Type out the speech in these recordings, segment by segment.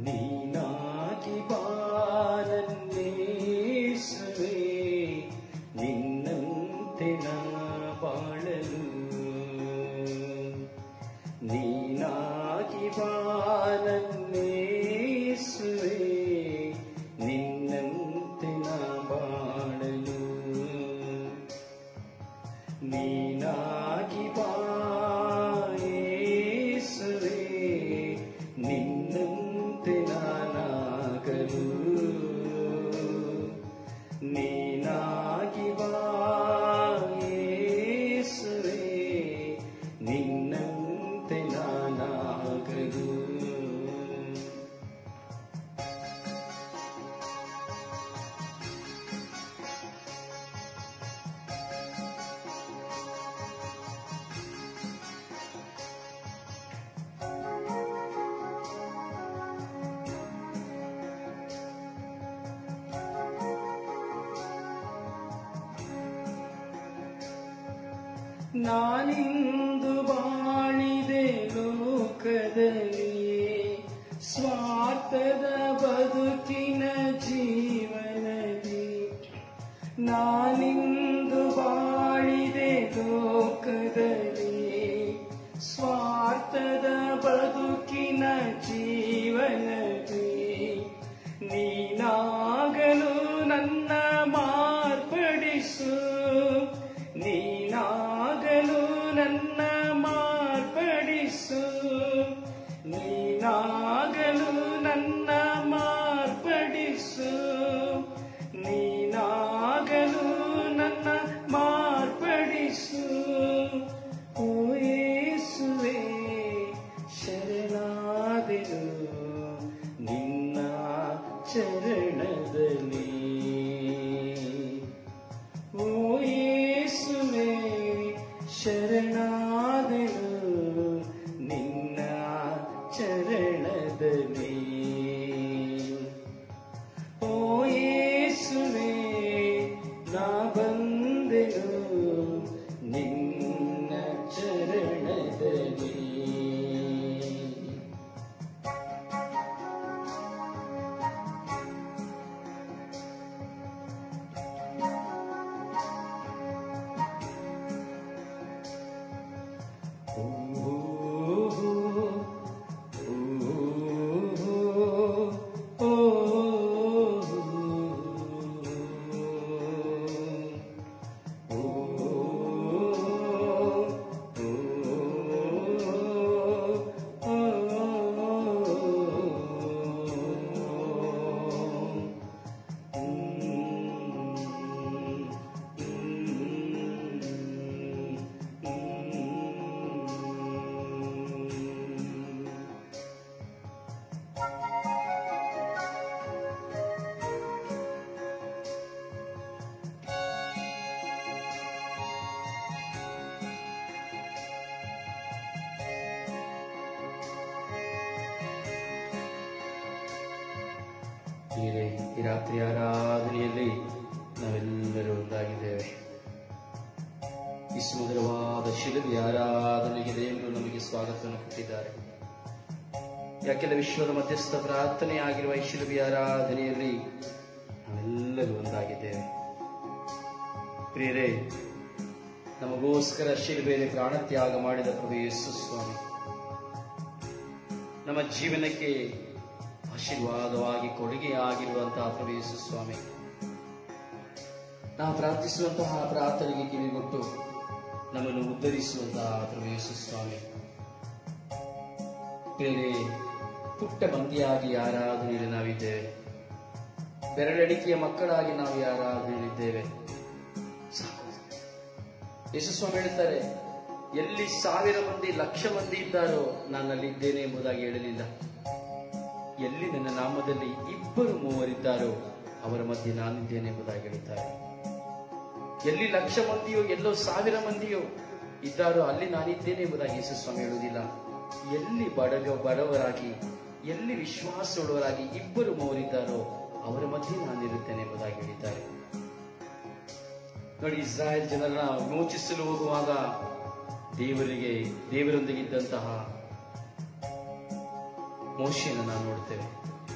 ನೀನಾಗಿ ಬಾನನ್ನೇಸುವೆ ನಿನ್ನಂತೆ ನಾ ಬಾಳಲು ನೀನಾಗಿ ಬಾನನ್ನೇಸುವೆ ನಿನ್ನಂತೆ ನಾ ಬಾಳಲು ನೀನಾಗಿ ಬಾಯೇಸುವೆ ನಿನ್ನಂತೆ ನಾನಾಗಲು ನೀನಾಗಿ ಬಾಯೇಸುವೆ ನಿನ್ನಂತೆ ನಾನಾಗಲು ನಾನಿಂದು ಬಾಳಿದೆ ಲೋಕದಲ್ಲಿ ಸ್ವಾರ್ಥದ ಬದುಕಿನ ಜೀವನದಿ ನಾನಿಂದು ಬಾಳಿದೆ ಲೋಕದಲ್ಲಿ ಸ್ವಾರ್ಥದ ಬದುಕಿನ ಜೀವನದಿ ನೀನಾಗಲು ನನ್ನ ಮಾರ್ಪಡಿಸು ನೀನಾಗಲು ನನ್ನ ಮಾರ್ಪಡಿಸು ನೀನಾಗಲು ನನ್ನ ಮಾರ್ಪಡಿಸು ನೀನಾಗಲು ನನ್ನ ಮಾರ್ಪಡಿಸು ಓ ಯೇಸುವೆ ಶರಣಾದೆನು ನಿನ್ನ ಚರಣದಲ್ಲಿ ಓ ಯೇಸುವೆ ಶರಣಾದೆನು ನಿನ್ನ ಚರಣದಲ್ಲಿ ಓ ಯೇಸುವೆ ನಾ ಬಂದೆನು ನಿನ್ನ ಚರಣದಲ್ಲಿ ಹೀಗೆ ಈ ರಾತ್ರಿ ಆರಾಧನೆಯಲ್ಲಿ ನಾವೆಲ್ಲರೂ ಒಂದಾಗಿದ್ದೇವೆ ಈ ಸುಮಧುರವಾದ ಶಿಲುಬೆ ಆರಾಧನೆಗೆ ದೇವರು ನಮಗೆ ಸ್ವಾಗತವನ್ನು ಕೊಟ್ಟಿದ್ದಾರೆ ಯಾಕೆಂದ್ರೆ ವಿಶ್ವದ ಮಧ್ಯಸ್ಥ ಪ್ರಾರ್ಥನೆ ಆಗಿರುವ ಈ ಶಿಲುಬೆ ಆರಾಧನೆಯಲ್ಲಿ ನಾವೆಲ್ಲರೂ ಒಂದಾಗಿದ್ದೇವೆ ಪ್ರಿಯರೇ ನಮಗೋಸ್ಕರ ಶಿಲುಬೆಯಲ್ಲಿ ಪ್ರಾಣತ್ಯಾಗ ಮಾಡಿದ ಪ್ರಭು ಯೇಸು ಸ್ವಾಮಿ ನಮ್ಮ ಜೀವನಕ್ಕೆ ಆಶೀರ್ವಾದವಾಗಿ ಕೊಡುಗೆಯಾಗಿರುವಂತಹ ಪ್ರಭು ಯೇಸು ಸ್ವಾಮಿ ನಾವು ಪ್ರಾರ್ಥಿಸುವಂತಹ ಪ್ರಾರ್ಥನೆಗೆ ಕಿವಿಗೊಟ್ಟು ನಮ್ಮನ್ನು ಉದ್ಧರಿಸುವಂತಹ ಪ್ರಭು ಯೇಸು ಸ್ವಾಮಿ ಬೇರೆ ಪುಟ್ಟ ಮಂದಿಯಾಗಿ ಆರಾಧನೆಯಲ್ಲಿ ನಾವಿದ್ದೇವೆ ಬೆರಳಡಿಕೆಯ ಮಕ್ಕಳಾಗಿ ನಾವು ಈ ಆರಾಧನೆಯಲ್ಲಿದ್ದೇವೆ ಸಾಕು ಯೇಸು ಸ್ವಾಮಿ ಹೇಳ್ತಾರೆ ಎಲ್ಲಿ ಸಾವಿರ ಮಂದಿ ಲಕ್ಷ ಮಂದಿ ಇದ್ದಾರೋ ನಾನಲ್ಲಿದ್ದೇನೆ ಎಂಬುದಾಗಿ ಹೇಳಲಿಲ್ಲ ಎಲ್ಲಿ ನನ್ನ ನಾಮದಲ್ಲಿ ಇಬ್ಬರು ಮೂವರಿದ್ದಾರೋ ಅವರ ಮಧ್ಯೆ ನಾನಿದ್ದೇನೆ ಎಂಬುದಾಗಿ ಹೇಳುತ್ತಾರೆ ಎಲ್ಲಿ ಲಕ್ಷ ಮಂದಿಯೋ ಎಲ್ಲೋ ಸಾವಿರ ಮಂದಿಯೋ ಇದ್ದಾರೋ ಅಲ್ಲಿ ನಾನಿದ್ದೇನೆ ಎಂಬುದಾಗಿ ಯೇಸು ಸ್ವಾಮಿ ಹೇಳುವುದಿಲ್ಲ ಎಲ್ಲಿ ಬಡಗ ಬಡವರಾಗಿ ಎಲ್ಲಿ ವಿಶ್ವಾಸವುಳ್ಳವರಾಗಿ ಇಬ್ಬರು ಮೂವರಿದ್ದಾರೋ ಅವರ ಮಧ್ಯೆ ನಾನಿರುತ್ತೇನೆ ಎಂಬುದಾಗಿ ಹೇಳಿದ್ದಾರೆ ನೋಡಿ ಇಸ್ರಾಯೇಲ್ ಜನರನ್ನ ವಿಮೋಚಿಸಲು ಹೋಗುವಾಗ ದೇವರಿಗೆ ದೇವರೊಂದಿಗೆ ಇದ್ದಂತಹ ಮೋಶೆಯನ್ನು ನಾವು ನೋಡ್ತೇವೆ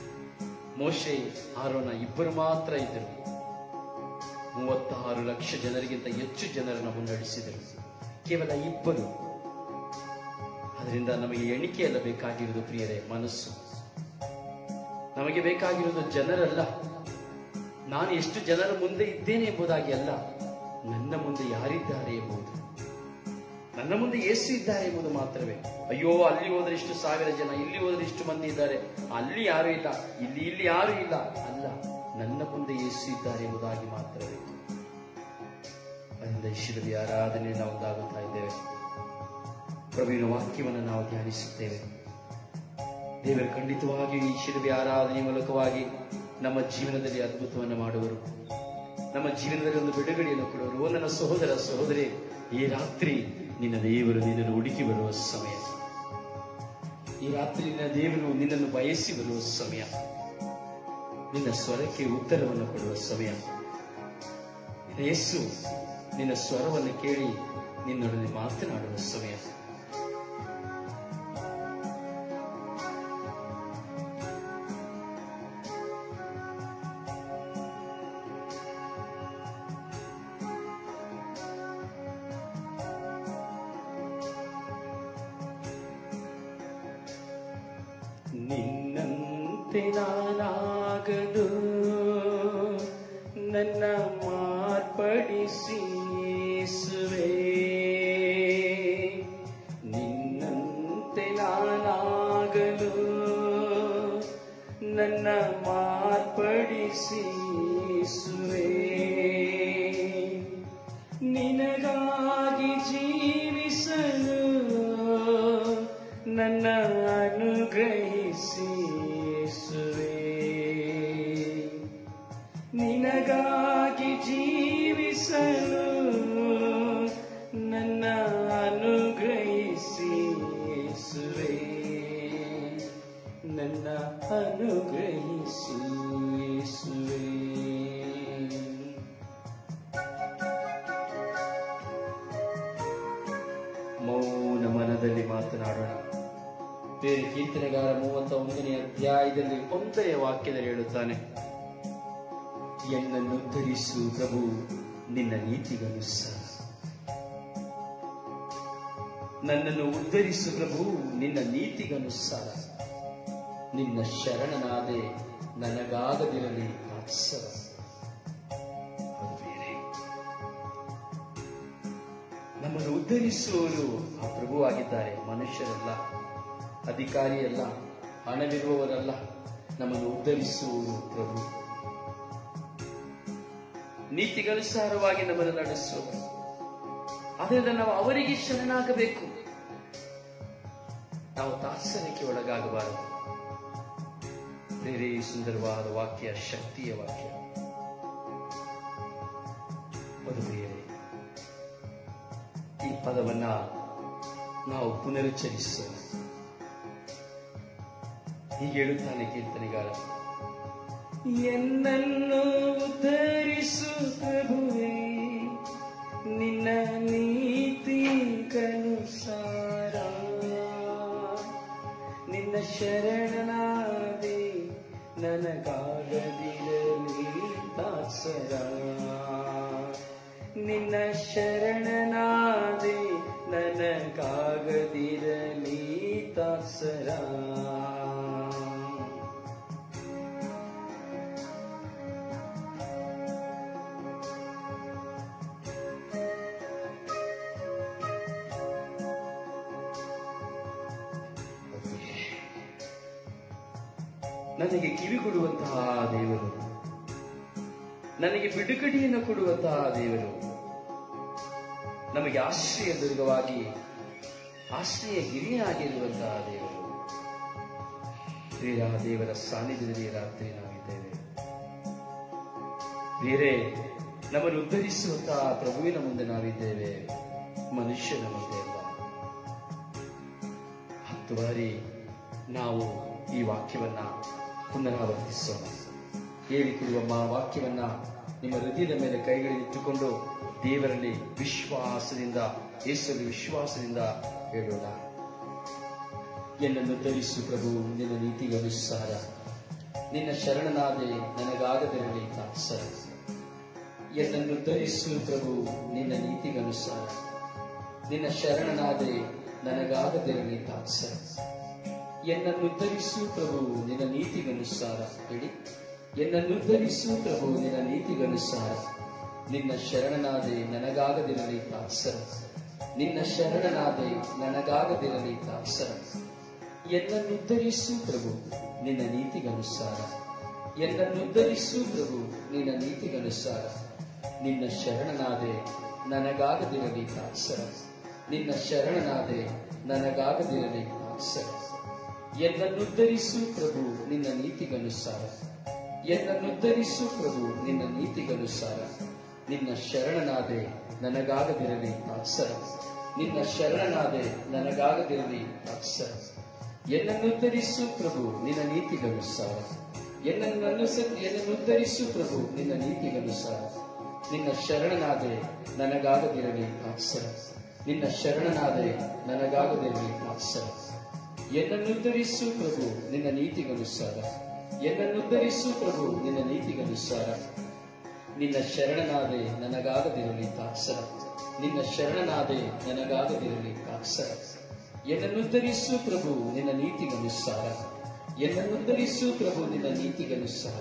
ಮೋಶೆ ಆರೋನ ಇಬ್ಬರು ಮಾತ್ರ ಇದ್ದರು ಮೂವತ್ತಾರು ಲಕ್ಷ ಜನರಿಗಿಂತ ಹೆಚ್ಚು ಜನರನ್ನು ಮುನ್ನಡೆಸಿದರು ಕೇವಲ ಇಬ್ಬರು ಅದರಿಂದ ನಮಗೆ ಎಣಿಕೆಯಲ್ಲ ಬೇಕಾಗಿರುವುದು ಪ್ರಿಯರೇ ಮನಸ್ಸು ನಮಗೆ ಬೇಕಾಗಿರುವುದು ಜನರಲ್ಲ ನಾನು ಎಷ್ಟು ಜನರ ಮುಂದೆ ಇದ್ದೇನೆ ಎಂಬುದಾಗಿ ಅಲ್ಲ ನನ್ನ ಮುಂದೆ ಯಾರಿದ್ದಾರೆ ಎಂಬುದು ನನ್ನ ಮುಂದೆ ಯೇಸು ಇದ್ದಾರೆ ಎಂಬುದು ಮಾತ್ರವೇ ಅಯ್ಯೋ ಅಲ್ಲಿ ಹೋದ್ರೆ ಇಷ್ಟು ಸಾವಿರ ಜನ ಇಲ್ಲಿ ಹೋದ್ರೆ ಇಷ್ಟು ಮಂದಿ ಇದ್ದಾರೆ ಅಲ್ಲಿ ಯಾರು ಇಲ್ಲ ಇಲ್ಲಿ ಇಲ್ಲಿ ಯಾರು ಇಲ್ಲ ಅಲ್ಲ ನನ್ನ ಮುಂದೆ ಯೇಸು ಇದ್ದಾರೆ ಎಂಬುದಾಗಿ ಮಾತ್ರವೇ ಅದರಿಂದ ಈ ಶಿರದಿ ಆರಾಧನೆ ನಾವು ಒಂದಾಗುತ್ತಾ ಇದ್ದೇವೆ ಪ್ರಭುವಿನ ವಾಕ್ಯವನ್ನು ನಾವು ಧ್ಯಾನಿಸುತ್ತೇವೆ ದೇವರು ಖಂಡಿತವಾಗಿಯೂ ಈ ಶಿರವಿ ಆರಾಧನೆ ಮೂಲಕವಾಗಿ ನಮ್ಮ ಜೀವನದಲ್ಲಿ ಅದ್ಭುತವನ್ನು ಮಾಡುವರು ನಮ್ಮ ಜೀವನದಲ್ಲಿ ಒಂದು ಬಿಡುಗಡೆಯನ್ನು ಕೊಡುವರು ಓ ನನ್ನ ಸಹೋದರ ಸಹೋದರಿ ಈ ರಾತ್ರಿ ನಿನ್ನ ದೇವರು ನಿನ್ನನ್ನು ಹುಡುಕಿ ಬರುವ ಸಮಯ ಈ ರಾತ್ರಿ ನಿನ್ನ ದೇವರು ನಿನ್ನನ್ನು ಬಯಸಿ ಬರುವ ಸಮಯ ನಿನ್ನ ಸ್ವರಕ್ಕೆ ಉತ್ತರವನ್ನು ಕೊಡುವ ಸಮಯ ನಿನ್ನ ಯೇಸು ನಿನ್ನ ಸ್ವರವನ್ನು ಕೇಳಿ ನಿನ್ನೊಡನೆ ಮಾತನಾಡುವ ಸಮಯ ನಿನ್ನಂತೆ ನಾನಾಗಲು ನನ್ನ ಮಾರ್ಪಡಿಸಿ ಯೇಸುವೇ ನಿನ್ನಂತೆ ನಾನಾಗಲು ನನ್ನ ಮಾರ್ಪಡಿಸಿ ಯೇಸುವೇ ನಿನಗಾಗಿ ಜೀವಿಸಲು ನನ್ನ ಅನುಗ್ರಹಿಸಿ ಯೇಸುವೇ ನಿನಗಾಗಿ ಜೀವಿಸಲು ನನ್ನ ಅನುಗ್ರಹಿಸಿ ಯೇಸುವೇ ನನ್ನ ಅನುಗ್ರಹಿಸಿ ಯೇಸುವೇ ಮೌನ ಮನದಲ್ಲಿ ಮಾತನಾಡೋಣ ಬೇರೆ ಕೀರ್ತನೆಗಾರ ಮೂವತ್ತ ಒಂದನೇ ಅಧ್ಯಾಯದಲ್ಲಿ ಒಂದನೇ ವಾಕ್ಯದಲ್ಲಿ ಹೇಳುತ್ತಾನೆ ಎನ್ನನ್ನು ಉದ್ಧರಿಸು ಪ್ರಭು ನಿನ್ನ ನೀತಿಗನುಸಾರ ನನ್ನನ್ನು ಉದ್ಧರಿಸು ಪ್ರಭು ನಿನ್ನ ನೀತಿಗನುಸಾರ ನಿನ್ನ ಶರಣನಾದೆ ನನಗಾಗದಿರಲಿ ಅತ್ಸರ ಅದು ಬೇರೆ ನಮ್ಮನ್ನು ಉದ್ಧರಿಸುವವರು ಆ ಪ್ರಭುವಾಗಿದ್ದಾರೆ ಮನುಷ್ಯರಲ್ಲ ಅಧಿಕಾರಿಯಲ್ಲ ಹಣವಿರುವವರಲ್ಲ ನಮ್ಮನ್ನು ಉದ್ಧರಿಸುವವರು ಪ್ರಭು ನೀತಿಗನುಸಾರವಾಗಿ ನಮ್ಮನ್ನು ನಡೆಸುವರು ಅದರಿಂದ ನಾವು ಅವರಿಗೆ ಶರಣಾಗಬೇಕು ನಾವು ತಾತ್ಸರ್ಯಕ್ಕೆ ಒಳಗಾಗಬಾರದು ಬೇರೆ ಸುಂದರವಾದ ವಾಕ್ಯ ಶಕ್ತಿಯ ವಾಕ್ಯ ಅದು ಬೇರೆ ಈ ಪದವನ್ನ ನಾವು ಪುನರುಚ್ಚರಿಸೋಣ ಹೀಗೆ ಹೇಳುತ್ತಾನೆ ಕೀರ್ತನೆಗಾರ ಎನ್ನನ್ನು ಉದ್ಧರಿಸು ಪ್ರಭುವೇ ನಿನ್ನ ನೀತಿ ಕನುಸಾರ ನಿನ್ನ ಶರಣನಾದೆ ನನಗಾಗದಿರಲಿ ತಾತ್ಸರ ನಿನ್ನ ಶರಣನಾದೆ ನನಗಾಗದಿರಲಿ ತಾತ್ಸರ ನನಗೆ ಕಿವಿಗೊಡುವಂತಹ ದೇವರು ನನಗೆ ಬಿಡುಗಡೆಯನ್ನು ಕೊಡುವಂತಹ ದೇವರು ನಮಗೆ ಆಶ್ರಯ ದುರ್ಗವಾಗಿ ಆಶ್ರಯ ಗಿರಿಯಾಗಿರುವಂತಹ ದೇವರು ಶ್ರೀರಾ ದೇವರ ಸಾನ್ನಿಧ್ಯದಲ್ಲಿ ರಾತ್ರಿ ನಾವಿದ್ದೇವೆ ಬೇರೆ ನಮ್ಮನ್ನು ಉದ್ಧರಿಸುವಂತಹ ಪ್ರಭುವಿನ ಮುಂದೆ ನಾವಿದ್ದೇವೆ ಮನುಷ್ಯನ ಮುಂದೆ ಅಲ್ಲ ಹತ್ತು ಬಾರಿ ನಾವು ಈ ವಾಕ್ಯವನ್ನ ಪುನರಾವರ್ತಿಸೋಣ ಹೇಳಿಕೊಡುವ ವಾಕ್ಯವನ್ನ ನಿಮ್ಮ ಹೃದಯದ ಮೇಲೆ ಕೈಗಳಿಟ್ಟುಕೊಂಡು ದೇವರಲ್ಲಿ ವಿಶ್ವಾಸದಿಂದ ಯೇಸುವಿನ ವಿಶ್ವಾಸದಿಂದ ಹೇಳೋಣ ಎನ್ನನ್ನು ಧರಿಸು ಪ್ರಭು ನಿನ್ನ ನೀತಿಗನುಸಾರ ನಿನ್ನ ಶರಣನಾದೆ ನನಗಾಗದಿರಲಿ ತಾತ್ಸರ ಎನ್ನನ್ನು ಧರಿಸು ಪ್ರಭು ನಿನ್ನ ನೀತಿಗನುಸಾರ ನಿನ್ನ ಶರಣನಾದೆ ನನಗಾಗದಿರಲಿ ತಾತ್ಸರ ಎನ್ನನ್ನು ಧರಿಸು ಪ್ರಭು ನಿನ್ನ ನೀತಿಗನುಸಾರ ಹೇಳಿ ಎನ್ನನ್ನು ಧರಿಸು ಪ್ರಭು ನಿನ್ನ ನೀತಿಗನುಸಾರ ನಿನ್ನ ಶರಣನಾದೆ ನನಗಾಗದಿರಲಿ ತಾತ್ಸರ ನಿನ್ನ ಶರಣನಾದೆ ನನಗಾಗದಿರಲಿ ತಾತ್ಸರ ಎನ್ನನ್ನು ಧರಿಸು ಪ್ರಭು ನಿನ್ನ ನೀತಿಗನುಸಾರ ಎನ್ನನ್ನು ಧರಿಸು ಪ್ರಭು ನಿನ್ನ ನೀತಿಗನುಸಾರ ನಿನ್ನ ಶರಣನಾದೆ ನನಗಾಗದಿರಲಿ ತಾತ್ಸರ ನಿನ್ನ ಶರಣನಾದೆ ನನಗಾಗದಿರಲಿ ತಾತ್ಸರ ಎನ್ನನ್ನು ಧರಿಸು ಪ್ರಭು ನಿನ್ನ ನೀತಿಗನುಸಾರ ಎನ್ನನ್ನು ಧರಿಸು ಪ್ರಭು ನಿನ್ನ ನೀತಿಗನುಸಾರ ನಿನ್ನ ಶರಣನಾದೆ ನನಗಾಗದಿರಲಿ ತಾತ್ಸರ ನಿನ್ನ ಶರಣನಾದೆ ನನಗಾಗದಿರಲಿ ತಾತ್ಸರ ಎನ್ನನ್ನು ಧರಿಸು ಪ್ರಭು ನಿನ್ನ ನೀತಿಗನುಸಾರ ಎನ್ನನ್ನು ಅನುಸ- ಎನ್ನನ್ನು ಉದ್ಧರಿಸು ಪ್ರಭು ನಿನ್ನ ನೀತಿಗನುಸಾರ ನಿನ್ನ ಶರಣನಾದೆ ನನಗಾಗದಿರಲಿ ತಾತ್ಸರ ನಿನ್ನ ಶರಣನಾದೆ ನನಗಾಗದಿರಲಿ ತಾತ್ಸರ ಎನ್ನನ್ನು ಉದ್ಧರಿಸು ಪ್ರಭು ನಿನ್ನ ನೀತಿಗನುಸಾರ ಎನ್ನನ್ನು ಉದ್ಧರಿಸು ಪ್ರಭು ನಿನ್ನ ನೀತಿಗನುಸಾರ ನಿನ್ನ ಶರಣನಾದೆ ನನಗಾಗದಿರಲಿ ತಾತ್ಸರ ನಿನ್ನ ಶರಣನಾದೆ ನನಗಾಗದಿರಲಿ ತಾತ್ಸರ ಎನ್ನನ್ನು ಉದ್ಧರಿಸು ಪ್ರಭು ನಿನ್ನ ನೀತಿಗನುಸಾರ ಎನ್ನನ್ನು ಉದ್ಧರಿಸು ಪ್ರಭು ನಿನ್ನ ನೀತಿಗನುಸಾರ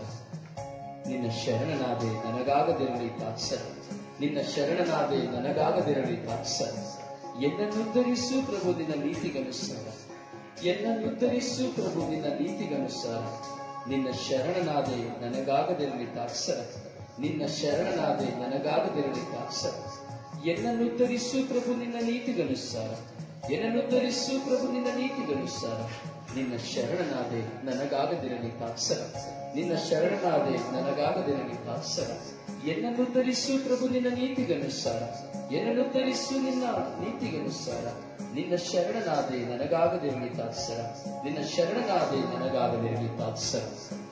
ನಿನ್ನ ಶರಣನಾದೆ ನನಗಾಗದಿರಲಿ ತಾತ್ಸರ ನಿನ್ನ ಶರಣನಾದೆ ನನಗಾಗದಿರಲಿ ತಾತ್ಸರ ಎನ್ನನ್ನು ಉದ್ಧರಿಸು ಪ್ರಭು ನಿನ್ನ ನೀತಿಗನುಸಾರ ಎನ್ನನ್ನು ಉದ್ಧರಿಸು ಪ್ರಭು ನಿನ್ನ ನೀತಿಗನುಸಾರ ನಿನ್ನ ಶರಣನಾದೆ ನನಗಾಗದಿರಲಿ ತಾತ್ಸರ ನಿನ್ನ ಶರಣನಾದೆ ನನಗಾಗದಿರಲಿ ತಾತ್ಸರ ಎನ್ನನ್ನು ಉದ್ಧರಿಸು ಪ್ರಭು ನಿನ್ನ ನೀತಿಗನುಸಾರ ಎನ್ನನ್ನು ಉದ್ಧರಿಸು ಪ್ರಭು ನಿನ್ನ ನೀತಿಗನುಸಾರ ನಿನ್ನ ಶರಣನಾದೆ ನನಗಾಗದಿರಲಿ ತಾತ್ಸರ ನಿನ್ನ ಶರಣನಾದೆ ನನಗಾಗದಿರಲಿ ತಾತ್ಸರ ಎನ್ನನ್ನು ಉದ್ಧರಿಸು ಪ್ರಭು ನಿನ್ನ ನೀತಿಗನುಸಾರ ಎನ್ನನ್ನು ಉದ್ಧರಿಸು ನಿನ್ನ ನೀತಿಗನುಸಾರ ನಿನ್ನ ಶರಣನಾದೆ ನನಗಾಗದಿರಲಿ ತಾತ್ಸರ ನಿನ್ನ ಶರಣನಾದೆ ನನಗಾಗದಿರಲಿ ತಾತ್ಸರ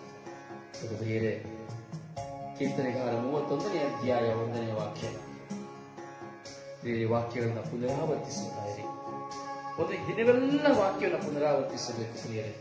ಪ್ರಿಯರೇ ಕೀರ್ತನೆಗಾರ ಮೂವತ್ತೊಂದನೇ ಅಧ್ಯಾಯ ಒಂದನೇ ವಾಕ್ಯ ಬೇರೆ ವಾಕ್ಯಗಳನ್ನ ಪುನರಾವರ್ತಿಸುತ್ತಾ ಇರಿ ಒಂದು ದಿನವೆಲ್ಲ ವಾಕ್ಯವನ್ನು ಪುನರಾವರ್ತಿಸಬೇಕು ಪ್ರಿಯರೇ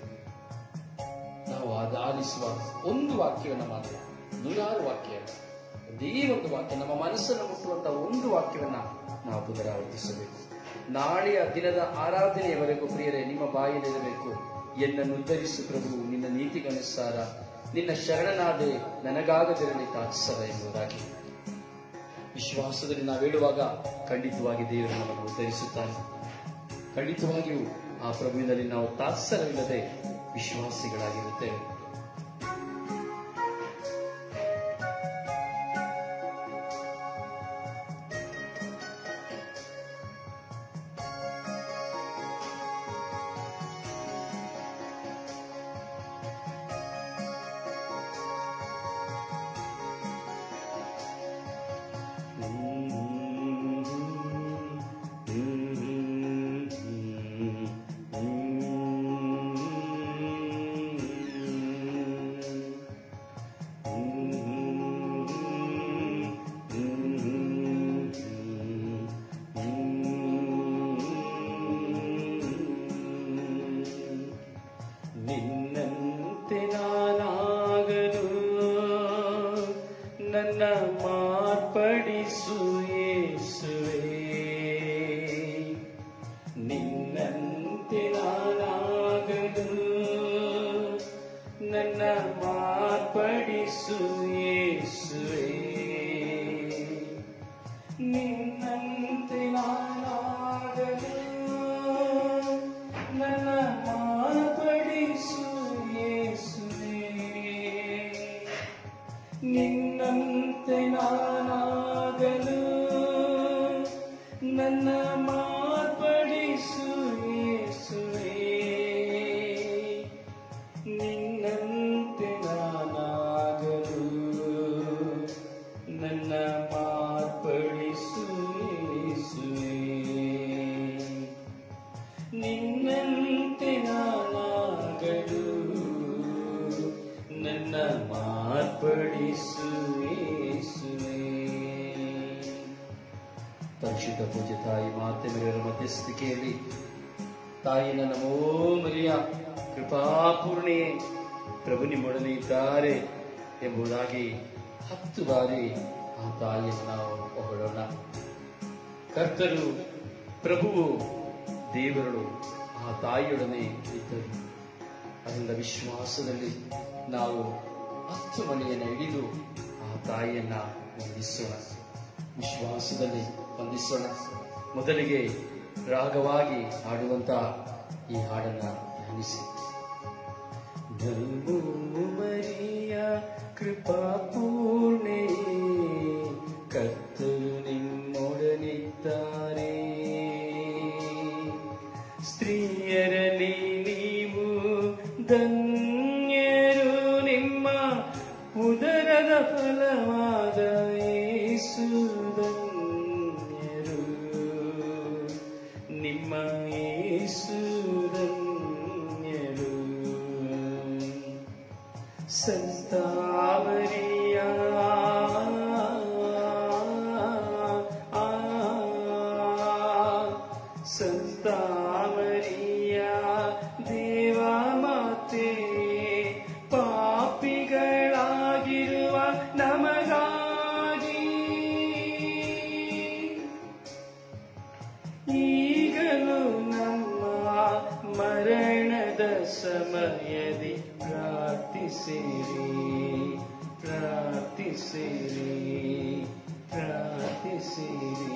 ನಾವು ಅದು ಆಲಿಸುವ ಒಂದು ವಾಕ್ಯವನ್ನು ಮಾತ್ರ ನೂರಾರು ವಾಕ್ಯ ಅಲ್ಲ. ಒಂದೇ ಒಂದು ವಾಕ್ಯ ನಮ್ಮ ಮನಸ್ಸನ್ನು ಮುಟ್ಟುವಂತ ಒಂದು ವಾಕ್ಯವನ್ನ ನಾವು ಪುನರಾವರ್ತಿಸಬೇಕು ನಾಳೆಯ ದಿನದ ಆರಾಧನೆಯವರೆಗೂ ಪ್ರಿಯರೇ ನಿಮ್ಮ ಬಾಯಲ್ಲಿರಬೇಕು ಎನ್ನನ್ನು ಉದ್ಧರಿಸು ಪ್ರಭು ನಿನ್ನ ನೀತಿಗನುಸಾರ ನಿನ್ನ ಶರಣನಾದೆ ನನಗಾಗದಿರಲಿ ತಾತ್ಸರ ಎಂಬುದಾಗಿ ವಿಶ್ವಾಸದಲ್ಲಿ ನಾವು ಹೇಳುವಾಗ ಖಂಡಿತವಾಗಿ ದೇವರು ನಮ್ಮನ್ನು ಉದ್ಧರಿಸುತ್ತಾನೆ ಖಂಡಿತವಾಗಿಯೂ ಆ ಪ್ರಭುವಿನಲ್ಲಿ ನಾವು ತಾತ್ಸರವಿಲ್ಲದೆ ವಿಶ್ವಾಸಿಗಳಾಗಿರುತ್ತೇವೆ ನಿನ್ನಂತೆ ನಾನಾಗಲು ನನ್ನ ಮಾರ್ಪಡಿಸು ಯೇಸುವೇ ನಿನ್ನಂತೆ ನಾನಾಗಲು ನನ್ನ ಮಾರ್ಪಡಿಸು ಯೇಸುವೇ ನಿನ್ನಂತೆ ನಾನಾಗಲು ನನ್ನ ಮಾರ್ಪಡಿಸು ಯೇಸುವೇ ನಿನ್ನಂತೆ ನಾನಾಗಲು ನನ್ನ ಮಾರ್ಪಡಿಸು ಯೇಸುವೇ ನಿನ್ನಂತೆ ನಾನಾಗಲು ನನ್ನ ಮಾರ್ಪಡಿಸು ಯೇಸುವೇ ನಿನ್ನಂತೆ ನಾನಾಗಲು ನನ್ನ ಮಾರ್ಪಡಿಸು ಯೇಸುವೇ ಪರಿಶುದ್ಧ ಪೂಜೆ ತಾಯಿ ಮಾತೆಮೆಯರ ಮಧ್ಯಸ್ಥಿಕೆಯಲ್ಲಿ ತಾಯಿ ನನ್ನ ಮರಿಯ ಕೃಪಾಪೂರ್ಣೆ ಪ್ರಭು ನಿಮ್ಮೊಡನೆ ಇದ್ದಾರೆ ಎಂಬುದಾಗಿ ಹತ್ತು ಬಾರಿ ಆ ತಾಯಿಯನ್ನು ನಾವು ಹೊಗಳೋಣ ಕರ್ತರು ಪ್ರಭುವು ದೇವರುಗಳು ಆ ತಾಯಿಯೊಡನೆ ಇದ್ದರು ಅದರಿಂದ ವಿಶ್ವಾಸದಲ್ಲಿ ನಾವು ಹತ್ತು ಮನೆಯನ್ನು ಹಿಡಿದು ಆ ತಾಯಿಯನ್ನ ವಂದಿಸೋಣ ವಿಶ್ವಾಸದಲ್ಲಿ ವಂದಿಸೋಣ ಮೊದಲಿಗೆ ರಾಗವಾಗಿ ಹಾಡುವಂತಹ ಈ ಹಾಡನ್ನ ಧ್ಯಾನಿಸಿ ನಮೋ ಮರಿಯ ಕೃಪಾ ಪೂರ್ಣೆ ಕರ್ತರು ನಿಮ್ಮೊಡನಿದ್ದಾರೆ ಸ್ತ್ರೀಯರಲ್ಲಿ ನೀವು ಧನ್ಯರು ನಿಮ್ಮ ಉದರದ ಫಲವಾದ ಯೇಸು ಧನ್ಯರು ನಿಮ್ಮ ಯೇಸು ಧನ್ಯರು ಸಂತಾವರಿಯ ಸಂತಾವರಿಯ ದೇವ ಮಾತೆ ಪಾಪಿಗಳಾಗಿರುವ ನಮಗಾಗಿ ಈಗಲೂ ನಮ್ಮ ಮರಣದ ಸಮಯದಿ ಪ್ರಾರ್ಥಿಸಿರಿ ಪ್ರಾರ್ಥಿಸಿರಿ ಪ್ರಾರ್ಥಿಸಿರಿ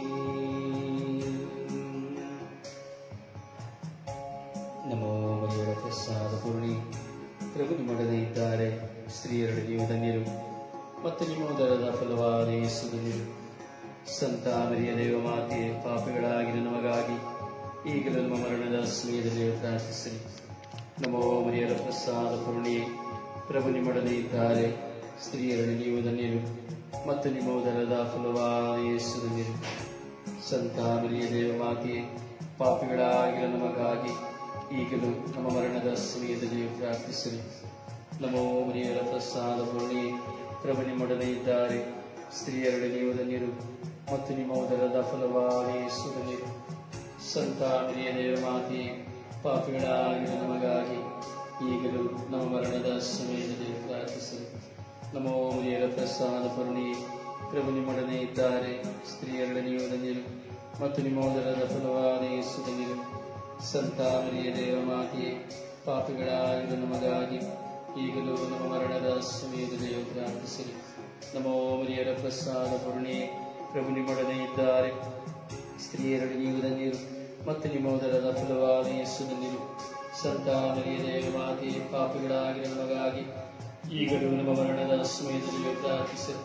ನಮೋ ಮರಿಯರ ಪ್ರಸಾದ ಪೂರ್ಣಿ ಪ್ರಭು ನಿಮ್ಮೊಡನೆ ಇದ್ದಾರೆ ಸ್ತ್ರೀಯರೊಡನೆ ನೀವು ಧನ್ಯರು ಮತ್ತು ನಿಮ್ಮ ಉದರದ ಫಲವಾದ ಯೇಸು ಧನ್ಯರು ಸಂತ ಮರಿಯ ದೇವ ಮಾತೆ ಪಾಪಿಗಳಾಗಿನ ನಮಗಾಗಿ ಈಗಲೂ ನಮ್ಮ ಮರಣದ ಸಮಯದಲ್ಲಿ ಪ್ರಾರ್ಥಿಸಿರಿ ನಮೋ ಮರಿಯರ ಪ್ರಸಾದ ಪೂರ್ಣಿ ಪ್ರಭು ನಿಮ್ಮೊಡನೆ ಇದ್ದಾರೆ ಸ್ತ್ರೀಯರೊಡನೆ ನೀವು ಧನ್ಯರು ಮತ್ತು ನಿಮ್ಮ ಉದರದ ಫಲವಾದ ಯೇಸು ಧನ್ಯರು ಸಂತ ಮರಿಯ ದೇವ ಮಾತೆ ಪಾಪಿಗಳಾಗಿರೋ ನಮಗಾಗಿ ಈಗಲೂ ನಮ್ಮ ಮರಣದ ಸಮಯದಲ್ಲಿ ಪ್ರಾರ್ಥಿಸಿರಿ ನಮೋ ಮರಿಯರ ಪ್ರಸಾದ ಪೂರ್ಣಿ ಪ್ರಭು ನಿಮ್ಮೊಡನೆ ಇದ್ದಾರೆ ಸ್ತ್ರೀಯರೊಡನೆ ನೀವು ಧನ್ಯರು ಮತ್ತು ನಿಮ್ಮ ಉದರದ ಫಲವಾದ ಯೇಸು ಧನ್ಯರು ಸಂತ ಮರಿಯ ದೇವ ಮಾತೆ ಪಾಪಿಗಳಾಗಿರೋ ನಮಗಾಗಿ ಈಗಲೂ ನಮ್ಮ ಮರಣದ ಸಮಯದಲ್ಲಿ ಪ್ರಾರ್ಥಿಸಿರಿ ನಮೋ ಮರಿಯರ ಪ್ರಸಾದ ಪೂರ್ಣಿ ಪ್ರಭು ನಿಮ್ಮೊಡನೆ ಇದ್ದಾರೆ ಸ್ತ್ರೀಯರೊಡನೆ ನೀವು ಧನ್ಯರು ಮತ್ತು ನಿಮ್ಮ ಉದರದ ಫಲವಾದ ಯೇಸು ಧನ್ಯರು ಸಂತ ಮರಿಯ ದೇವ ಮಾತೆಯೇ ಪಾಪಿಗಳಾಗಿರುವ ನಮಗಾಗಿ ಈಗಲೂ ನಮ್ಮ ಮರಣದ ಸಮಯದಲ್ಲಿ ಪ್ರಾರ್ಥಿಸಿರಿ ನಮೋ ಮರಿಯರ ಪ್ರಸಾದ ಪೂರ್ಣಿ ಪ್ರಭು ನಿಮ್ಮೊಡನೆ ಇದ್ದಾರೆ ಸ್ತ್ರೀಯರೊಡನೆ ನೀವು ಧನ್ಯರು ಮತ್ತು ನಿಮ್ಮ ಉದರದ ಫಲವಾದ ಯೇಸು ಧನ್ಯರು ಸಂತ ಮರಿಯ ದೇವ ಮಾತೆಯೇ ಪಾಪಿಗಳಾಗಿರುವ ನಮಗಾಗಿ ಈಗಲೂ ನಮ್ಮ ಮರಣದ ಸಮಯದಲ್ಲಿ ಪ್ರಾರ್ಥಿಸಿರಿ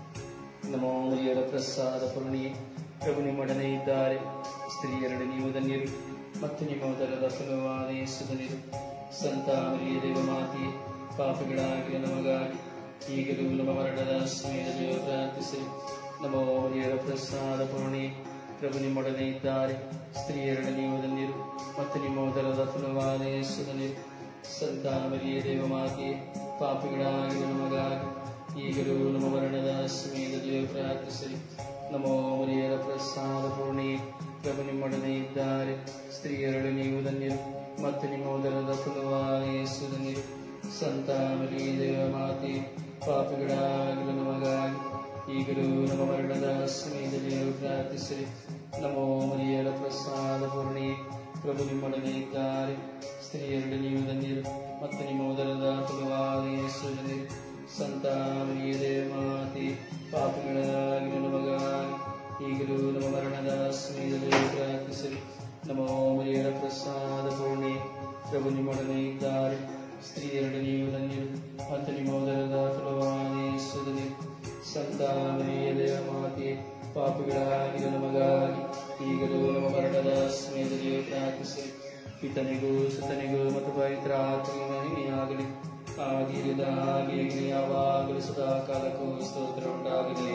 ನಮೋ ಮರಿಯರ ಪ್ರಸಾದ ಪೂರ್ಣಿ ಪ್ರಭು ನಿಮ್ಮೊಡನೆ ಇದ್ದಾರೆ ಸ್ತ್ರೀಯರೊಡನೆ ನೀವು ಧನ್ಯರು ಮತ್ತು ನಿಮ್ಮ ಉದರದ ಫಲವಾದ ಯೇಸು ಧನ್ಯರು ಸಂತ ಮರಿಯ ದೇವ ಮಾತೆ ಪಾಪಿಗಳಾಗಿರುವ ನಮಗಾಗಿ ಈಗಲೂ ನಮ್ಮ ಮರಣದ ಸಮಯದಲ್ಲಿ ಪ್ರಾರ್ಥಿಸಿರಿ ನಮೋ ಮರಿಯರ ಪ್ರಸಾದ ಪೂರ್ಣಿ ಪ್ರಭು ನಿಮ್ಮೊಡನೆ ಇದ್ದಾರೆ ಸ್ತ್ರೀಯರೊಡನೆ ನೀವು ಧನ್ಯರು ಮತ್ತು ನಿಮ್ಮ ಉದರದ ಫಲವಾದ ಯೇಸು ಧನ್ಯರು ಸಂತ ಮರಿಯ ದೇವ ಮಾತೆ ಪಾಪಿಗಳಾಗಿರುವ ನಮಗಾಗಿ ಈಗಲೂ ನಮ್ಮ ಮರಣದ ಸಮಯದಲ್ಲಿ ಪ್ರಾರ್ಥಿಸಿರಿ ನಮೋ ಮರಿಯರ ಪ್ರಸಾದ ಪೂರ್ಣಿ ಪ್ರಭು ನಿಮ್ಮೊಡನೆ ಇದ್ದಾರೆ ಸ್ತ್ರೀಯರೊಡನೆ ನೀವು ಧನ್ಯರು ಮತ್ತು ನಿಮ್ಮ ಉದರದ ಫಲವಾದ ಯೇಸು ಧನ್ಯರು ಸಂತ ಮರಿಯ ದೇವ ಮಾತೆ ಪಾಪಿಗಳಾಗಿರುವ ನಮಗಾಗಿ ಈಗಲೂ ನಮ್ಮ ಮರಣದ ಸಮಯದಲ್ಲಿ ಪ್ರಾರ್ಥಿಸಿರಿ ನಮೋ ಮರಿಯರ ಪ್ರಸಾದ ಪೂರ್ಣಿ ಪ್ರಭು ನಿಮ್ಮೊಡನೆ ಇದ್ದಾರೆ ಸ್ತ್ರೀಯರೊಡನೆ ನೀವು ಧನ್ಯರು ಮತ್ತು ನಿಮ್ಮ ಉದರದ ಫಲವಾದ ಯೇಸು ಧನ್ಯರು ಸಂತ ಮರಿಯ ದೇವ ಮಾತೆ ಪಾಪಿಗಳಾಗಿರುವ ನಮಗಾಗಿ ಈಗಲೂ ನಮ್ಮ ಮರಣದ ಸಮಯದಲ್ಲಿ ಪ್ರಾರ್ಥಿಸಿರಿ ನಮೋ ಮರಿಯರ ಪ್ರಸಾದ ಪೂರ್ಣಿ ಪ್ರಭು ನಿಮ್ಮೊಡನೆ ಇದ್ದಾರೆ ಸ್ತ್ರೀಯರೊಡನೆ ನೀವು ಧನ್ಯರು ಮತ್ತು ನಿಮ್ಮ ಉದರದ ಫಲವಾದ ಯೇಸು ಧನ್ಯರು ಸಂತ ಮರಿಯ ದೇವ ಮಾತೆ ಪಾಪಿಗಳಾಗಿರುವ ನಮಗಾಗಿ ಈಗಲೂ ನಮ್ಮ ಮರಣದ ಸಮಯದಲ್ಲಿ ಪ್ರಾರ್ಥಿಸಿರಿ ಪಿತನಿಗೂ ಸುತನಿಗೂ ಮತ್ತು ಪವಿತ್ರ ಆತ್ಮನಿಗೂ ಮಹಿಮೆಯಾಗಲಿ ಆಗಿರಿದ ಹಾಗೆ ಯಾವಾಗಲೂ ಸದಾ ಕಾಲಕ್ಕೂ ಸ್ತೋತ್ರ ಉಂಟಾಗಲಿ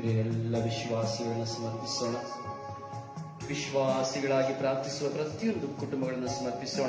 ಎಲ್ಲ ವಿಶ್ವಾಸಿಗಳನ್ನು ಸಮರ್ಪಿಸೋಣ ವಿಶ್ವಾಸಿಗಳಾಗಿ ಪ್ರಾರ್ಥಿಸುವ ಪ್ರತಿಯೊಂದು ಕುಟುಂಬಗಳನ್ನು ಸಮರ್ಪಿಸೋಣ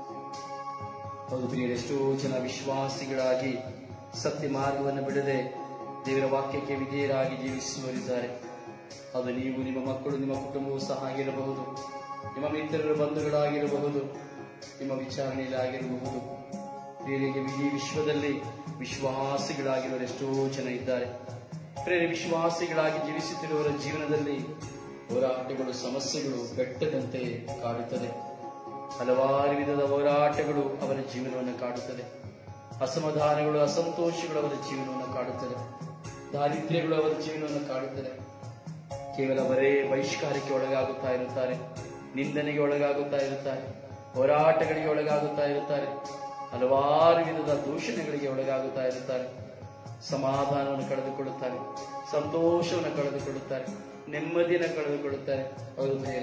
ಹೌದು ಪ್ರಿಯರೇ ಎಷ್ಟೋ ಜನ ವಿಶ್ವಾಸಿಗಳಾಗಿ ಸತ್ಯ ಮಾರ್ಗವನ್ನು ಬಿಡದೆ ದೇವರ ವಾಕ್ಯಕ್ಕೆ ವಿಧೇಯರಾಗಿ ಜೀವಿಸುವರಿದ್ದಾರೆ ಅದು ನೀವು ನಿಮ್ಮ ಮಕ್ಕಳು ನಿಮ್ಮ ಕುಟುಂಬವೂ ಸಹ ಆಗಿರಬಹುದು ನಿಮ್ಮ ಮಿತ್ರರ ಬಂಧುಗಳಾಗಿರಬಹುದು ನಿಮ್ಮ ವಿಚಾರಣೆಯಲ್ಲಿ ಆಗಿರಬಹುದು ಪ್ರಿಯರಿಗೆ ಇಡೀ ವಿಶ್ವದಲ್ಲಿ ವಿಶ್ವಾಸಿಗಳಾಗಿರುವರು ಎಷ್ಟೋ ಜನ ಇದ್ದಾರೆ ಪ್ರೇರೆ ವಿಶ್ವಾಸಿಗಳಾಗಿ ಜೀವಿಸುತ್ತಿರುವವರ ಜೀವನದಲ್ಲಿ ಹೋರಾಟಗಳು ಸಮಸ್ಯೆಗಳು ಬೆಟ್ಟದಂತೆ ಕಾಡುತ್ತದೆ ಹಲವಾರು ವಿಧದ ಹೋರಾಟಗಳು ಅವರ ಜೀವನವನ್ನು ಕಾಡುತ್ತದೆ ಅಸಮಾಧಾನಗಳು ಅಸಂತೋಷಗಳು ಅವರ ಜೀವನವನ್ನು ಕಾಡುತ್ತದೆ ದಾರಿದ್ರ್ಯಗಳು ಅವರ ಜೀವನವನ್ನು ಕಾಡುತ್ತದೆ ಕೇವಲ ಬರೇ ಬಹಿಷ್ಕಾರಕ್ಕೆ ಒಳಗಾಗುತ್ತಾ ಇರುತ್ತಾರೆ ನಿಂದನೆಗೆ ಒಳಗಾಗುತ್ತಾ ಇರುತ್ತಾರೆ ಹೋರಾಟಗಳಿಗೆ ಒಳಗಾಗುತ್ತಾ ಇರುತ್ತಾರೆ ಹಲವಾರು ವಿಧದ ದೂಷಣೆಗಳಿಗೆ ಒಳಗಾಗುತ್ತಾ ಇರುತ್ತಾರೆ ಸಮಾಧಾನವನ್ನು ಕಳೆದುಕೊಳ್ಳುತ್ತಾರೆ ಸಂತೋಷವನ್ನು ಕಳೆದುಕೊಳ್ಳುತ್ತಾರೆ ನೆಮ್ಮದಿಯನ್ನು ಕಳೆದುಕೊಳ್ಳುತ್ತಾರೆ ಅವರು ಬೇರೆ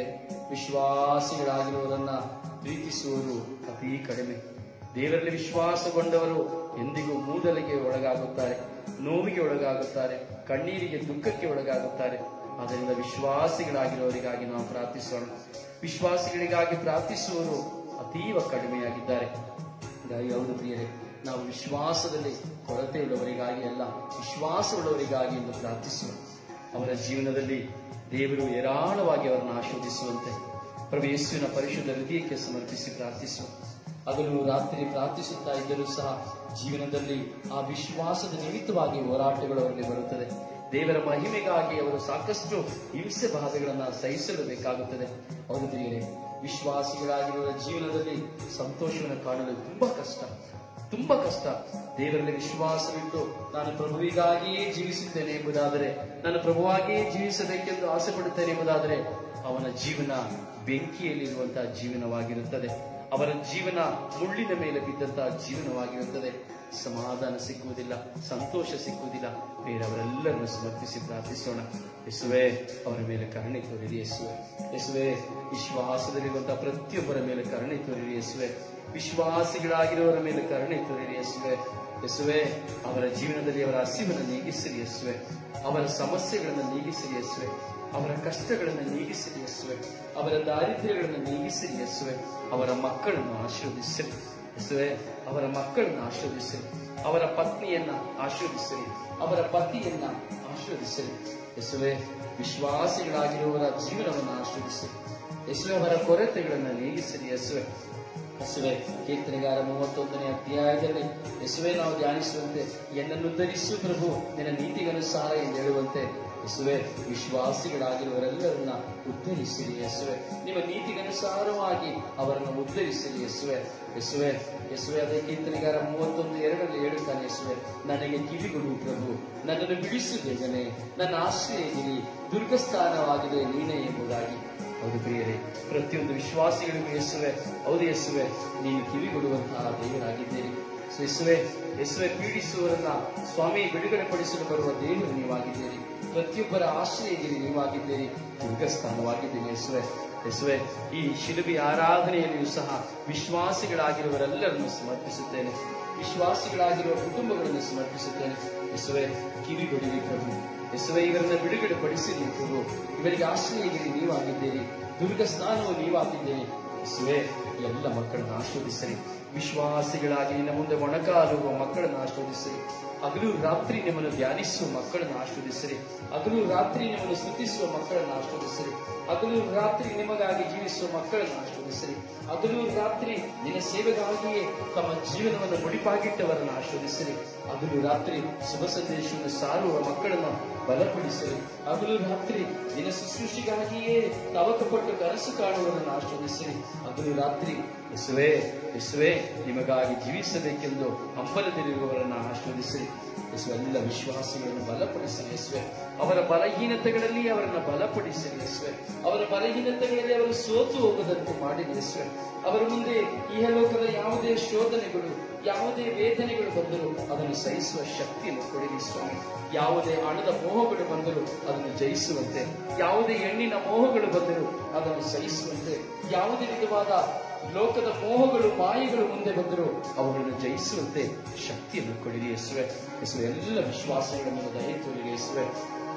ವಿಶ್ವಾಸಿಗಳಾಗಿರುವುದನ್ನ ಪ್ರೀತಿಸುವರು ಅತೀ ಕಡಿಮೆ ದೇವರಲ್ಲಿ ವಿಶ್ವಾಸಗೊಂಡವರು ಎಂದಿಗೂ ಮೂದಲಿಗೆ ಒಳಗಾಗುತ್ತಾರೆ ನೋವಿಗೆ ಒಳಗಾಗುತ್ತಾರೆ ಕಣ್ಣೀರಿಗೆ ದುಃಖಕ್ಕೆ ಒಳಗಾಗುತ್ತಾರೆ ಆದ್ದರಿಂದ ವಿಶ್ವಾಸಿಗಳಾಗಿರುವವರಿಗಾಗಿ ನಾವು ಪ್ರಾರ್ಥಿಸೋಣ ವಿಶ್ವಾಸಿಗಳಿಗಾಗಿ ಪ್ರಾರ್ಥಿಸುವವರು ಅತೀವ ಕಡಿಮೆಯಾಗಿದ್ದಾರೆ ಹಾಗಾಗಿ ಹೌದು ಪ್ರಿಯರೇ ನಾವು ವಿಶ್ವಾಸದಲ್ಲಿ ಕೊರತೆ ಉಳ್ಳವರಿಗಾಗಿ ಅಲ್ಲ ವಿಶ್ವಾಸವುಳ್ಳವರಿಗಾಗಿ ಎಂದು ಪ್ರಾರ್ಥಿಸುವ ಅವರ ಜೀವನದಲ್ಲಿ ದೇವರು ಏರಾಳವಾಗಿ ಅವರನ್ನು ಆಶೀರ್ವದಿಸುವಂತೆ ಪ್ರಭು ಯೇಸುವಿನ ಪರಿಶುದ್ಧ ಹೃದಯಕ್ಕೆ ಸಮರ್ಪಿಸಿ ಪ್ರಾರ್ಥಿಸುವ ಹಗಲು ರಾತ್ರಿ ಪ್ರಾರ್ಥಿಸುತ್ತಾ ಇದ್ದರೂ ಸಹ ಜೀವನದಲ್ಲಿ ಆ ವಿಶ್ವಾಸದ ನಿಮಿತ್ತವಾಗಿ ಹೋರಾಟಗಳು ಅವರಿಗೆ ಬರುತ್ತದೆ ದೇವರ ಮಹಿಮೆಗಾಗಿ ಅವರು ಸಾಕಷ್ಟು ಹಿಂಸೆ ಬಾಧೆಗಳನ್ನ ಸಹಿಸಲು ಬೇಕಾಗುತ್ತದೆ ಅವರು ಪ್ರಿಯರೇ ವಿಶ್ವಾಸಿಗಳಾಗಿರುವ ಜೀವನದಲ್ಲಿ ಸಂತೋಷವನ್ನು ಕಾಣಲು ತುಂಬಾ ಕಷ್ಟ ತುಂಬಾ ಕಷ್ಟ ದೇವರಲ್ಲಿ ವಿಶ್ವಾಸವಿಟ್ಟು ನಾನು ಪ್ರಭುವಿಗಾಗಿಯೇ ಜೀವಿಸುತ್ತೇನೆ ಎಂಬುದಾದರೆ ನಾನು ಪ್ರಭುವಾಗಿಯೇ ಜೀವಿಸಬೇಕೆಂದು ಆಸೆ ಪಡುತ್ತೇನೆ ಎಂಬುದಾದರೆ ಅವನ ಜೀವನ ಬೆಂಕಿಯಲ್ಲಿರುವಂತಹ ಜೀವನವಾಗಿರುತ್ತದೆ ಅವರ ಜೀವನ ಮುಳ್ಳಿನ ಮೇಲೆ ಬಿದ್ದಂತಹ ಜೀವನವಾಗಿರುತ್ತದೆ ಸಮಾಧಾನ ಸಿಕ್ಕುವುದಿಲ್ಲ ಸಂತೋಷ ಸಿಕ್ಕುವುದಿಲ್ಲ ಬೇರೆಯವರೆಲ್ಲರನ್ನು ಸಮರ್ಪಿಸಿ ಪ್ರಾರ್ಥಿಸೋಣ ಯೇಸುವೆ ಅವರ ಮೇಲೆ ಕರುಣೆ ತೋರಿರಿ ಯೇಸುವೆ ಯೇಸುವೆ ವಿಶ್ವಾಸದಲ್ಲಿರುವಂತಹ ಪ್ರತಿಯೊಬ್ಬರ ಮೇಲೆ ಕರುಣೆ ತೋರಿರಿ ಯೇಸುವೆ ವಿಶ್ವಾಸಿಗಳಾಗಿರುವವರ ಮೇಲೆ ಕರುಣೆ ತೋರಿರಿ ಯೇಸುವೆ ಯೇಸುವೆ ಅವರ ಜೀವನದಲ್ಲಿ ಅವರ ಹಸಿವನ್ನು ನೀಗಿಸಿರಿ ಯೇಸುವೆ ಅವರ ಸಮಸ್ಯೆಗಳನ್ನು ನೀಗಿಸಿರಿ ಯೇಸುವೆ ಅವರ ಕಷ್ಟಗಳನ್ನು ನೀಗಿಸಿರಿ ಯೇಸುವೆ ಅವರ ದಾರಿದ್ರ್ಯಗಳನ್ನು ನೀಗಿಸಿರಿ ಯೇಸುವೆ ಅವರ ಮಕ್ಕಳನ್ನು ಆಶೀರ್ವದಿಸಿರಿ ಯೇಸುವೆ ಅವರ ಮಕ್ಕಳನ್ನು ಆಶೀರ್ವದಿಸಿರಿ ಅವರ ಪತ್ನಿಯನ್ನ ಆಶೀರ್ವದಿಸಿರಿ ಅವರ ಪತಿಯನ್ನ ಆಶೀರ್ವದಿಸಿರಿ ಯೇಸುವೆ ವಿಶ್ವಾಸಿಗಳಾಗಿರುವವರ ಜೀವನವನ್ನು ಆಶೀರ್ವದಿಸಿರಿ ಯೇಸುವೆ ಅವರ ಕೊರತೆಗಳನ್ನು ನೀಗಿಸಿರಿ ಯೇಸುವೆ ಯೇಸುವೆ ಕೀರ್ತನೆಗಾರ ಮೂವತ್ತೊಂದನೇ ಅಧ್ಯಾಯದಲ್ಲಿ ಯೇಸುವೆ ನಾವು ಧ್ಯಾನಿಸುವಂತೆ ಎನ್ನನ್ನು ಧರಿಸು ಪ್ರಭು ನಿನ್ನ ನೀತಿಗನುಸಾರ ಎಂದು ಹೇಳುವಂತೆ ಯೇಸುವೆ ವಿಶ್ವಾಸಿಗಳಾಗಿರುವವರೆಲ್ಲರನ್ನ ಉದ್ಧರಿಸಿರಿ ಯೇಸುವೆ ನಿಮ್ಮ ನೀತಿಗನುಸಾರವಾಗಿ ಅವರನ್ನು ಉದ್ಧರಿಸಿರಿ ಯೇಸುವೆ ಯೇಸುವೆ ಯೇಸುವೆ ಅದೇ ಕೀರ್ತನೆಗಾರ ಮೂವತ್ತೊಂದು ಎರಡರಲ್ಲಿ ಹೇಳುತ್ತಾನೆ ಯೇಸುವೆ ನನಗೆ ಕಿವಿಗಳು ಪ್ರಭು ನನ್ನನ್ನು ಬಿಡಿಸು ಬೇಗನೆ ನನ್ನ ಆಶ್ರಯಗಿರಿ ದುರ್ಗಸ್ಥಾನವಾಗಿದೆ ನೀನೇ ಎಂಬುದಾಗಿ ಹೌದು ಪ್ರಿಯರೇ ಪ್ರತಿಯೊಂದು ವಿಶ್ವಾಸಿಗಳಿಗೂ ಯೇಸುವೆ ಹೌದು ಯೇಸುವೆ ನೀನು ಕಿವಿಗೊಡುವಂತಹ ದೇವರಾಗಿದ್ದೀರಿ ಸೊ ಯೇಸುವೆ ಯೇಸುವೆ ಪೀಡಿಸುವವರನ್ನ ಸ್ವಾಮಿ ಬಿಡುಗಡೆ ಪಡಿಸಲು ಬರುವ ದೇವರು ನೀವಾಗಿದ್ದೀರಿ ಪ್ರತಿಯೊಬ್ಬರ ಆಶ್ರಯಗಿರಿ ನೀವಾಗಿದ್ದೀರಿ ದುರ್ಗಸ್ಥಾನವಾಗಿದ್ದೀರಿ ಯೇಸುವೆ ಯೇಸುವೆ ಈ ಶಿಲುಬಿ ಆರಾಧನೆಯಲ್ಲಿಯೂ ಸಹ ವಿಶ್ವಾಸಿಗಳಾಗಿರುವವರೆಲ್ಲರನ್ನು ಸಮರ್ಪಿಸುತ್ತೇನೆ ವಿಶ್ವಾಸಿಗಳಾಗಿರುವ ಕುಟುಂಬಗಳನ್ನು ಸಮರ್ಪಿಸುತ್ತೇನೆ ಯೇಸುವೆ ಕಿವಿಗೊಡಿರಿ ಪ್ರಭು ಯೇಸುವೆ ಇವರನ್ನ ಬಿಡುಗಡೆ ಪಡಿಸಿರಿ ಪ್ರಭು ಇವರಿಗೆ ಆಶ್ರಯಗಿರಿ ನೀವಾಗಿದ್ದೀರಿ ದುರ್ಗ ಸ್ನಾನವು ನೀವಾಗಿದ್ದೀರಿ ಯೇಸುವೆ ಎಲ್ಲ ಮಕ್ಕಳನ್ನು ಆಶೀರ್ವದಿಸಿರಿ ವಿಶ್ವಾಸಿಗಳಾಗಿ ನಿನ್ನ ಮುಂದೆ ಮೊಣಕಾಲುವ ಮಕ್ಕಳನ್ನು ಆಶೀರ್ವದಿಸಿರಿ ಹಗಲು ರಾತ್ರಿ ನಿಮ್ಮನ್ನು ಧ್ಯಾನಿಸುವ ಮಕ್ಕಳನ್ನು ಆಶೀರ್ವದಿಸಿರಿ ಹಗಲು ರಾತ್ರಿ ನಿಮ್ಮನ್ನು ಸ್ತುತಿಸುವ ಮಕ್ಕಳನ್ನು ಆಶೀರ್ವದಿಸಿರಿ ಹಗಲು ರಾತ್ರಿ ನಿಮಗಾಗಿ ಜೀವಿಸುವ ಮಕ್ಕಳನ್ನು ಆಶೀರ್ವದಿಸಿರಿ ಹಗಲು ರಾತ್ರಿ ನಿನ್ನ ಸೇವೆಗಾಗಿಯೇ ತಮ್ಮ ಜೀವನವನ್ನು ಮುಡಿಪಾಗಿಟ್ಟವರನ್ನು ಆಶೀರ್ವದಿಸಿರಿ ಹಗಲು ರಾತ್ರಿ ಶುಭ ಸಂದೇಶವನ್ನು ಸಾರುವ ಮಕ್ಕಳನ್ನು ಬಲಪಡಿಸಿರಿ ಹಗಲು ರಾತ್ರಿ ನಿನ್ನ ಶುಶ್ರೂಷೆಗಾಗಿಯೇ ತವಕಪಟ್ಟು ಕನಸು ಕಾಣುವವರನ್ನು ಆಶೀರ್ವದಿಸಿರಿ ಹಗಲು ರಾತ್ರಿ ಯೇಸುವೆ ಯೇಸುವೆ ನಿಮಗಾಗಿ ಜೀವಿಸಬೇಕೆಂದು ಹಂಬಲದಲ್ಲಿರುವವರನ್ನು ಆಶೀರ್ವದಿಸಿರಿ ಯೇಸು ಎಲ್ಲ ವಿಶ್ವಾಸಿಗಳನ್ನು ಬಲಪಡಿಸಿರಿ ಯೇಸುವೆ ಅವರ ಬಲಹೀನತೆಗಳಲ್ಲಿ ಅವರನ್ನು ಬಲಪಡಿಸಿರಿ ಯೇಸುವೆ ಅವರ ಬಲಹೀನತೆಗಳಲ್ಲಿ ಅವರು ಸೋತು ಹೋಗದಂತೆ ಮಾಡಿರಿ ಯೇಸುವೆ ಅವರ ಮುಂದೆ ಇಹಲೋಕದ ಯಾವುದೇ ಶೋಧನೆಗಳು ಯಾವುದೇ ವೇದನೆಗಳು ಬಂದರೂ ಅದನ್ನು ಸಹಿಸುವ ಶಕ್ತಿಯನ್ನು ಕೊಡಿರಿ ಸ್ವಾಮಿ ಯಾವುದೇ ಹಣದ ಮೋಹಗಳು ಬಂದರೂ ಅದನ್ನು ಜಯಿಸುವಂತೆ ಯಾವುದೇ ಹೆಣ್ಣಿನ ಮೋಹಗಳು ಬಂದರೂ ಅದನ್ನು ಸಹಿಸುವಂತೆ ಯಾವುದೇ ವಿಧವಾದ ಲೋಕದ ಮೋಹಗಳು ಮಾಯೆಗಳು ಮುಂದೆ ಬಂದರೂ ಅವುಗಳನ್ನು ಜಯಿಸುವಂತೆ ಶಕ್ತಿಯನ್ನು ಕೊಡಿರಿ ಯೇಸುವೆ ಯೇಸುವೆ ಎಲ್ಲ ವಿಶ್ವಾಸಗಳ ಮೇಲೆ ದಯ ತೋರಿರಿ ಯೇಸುವೆ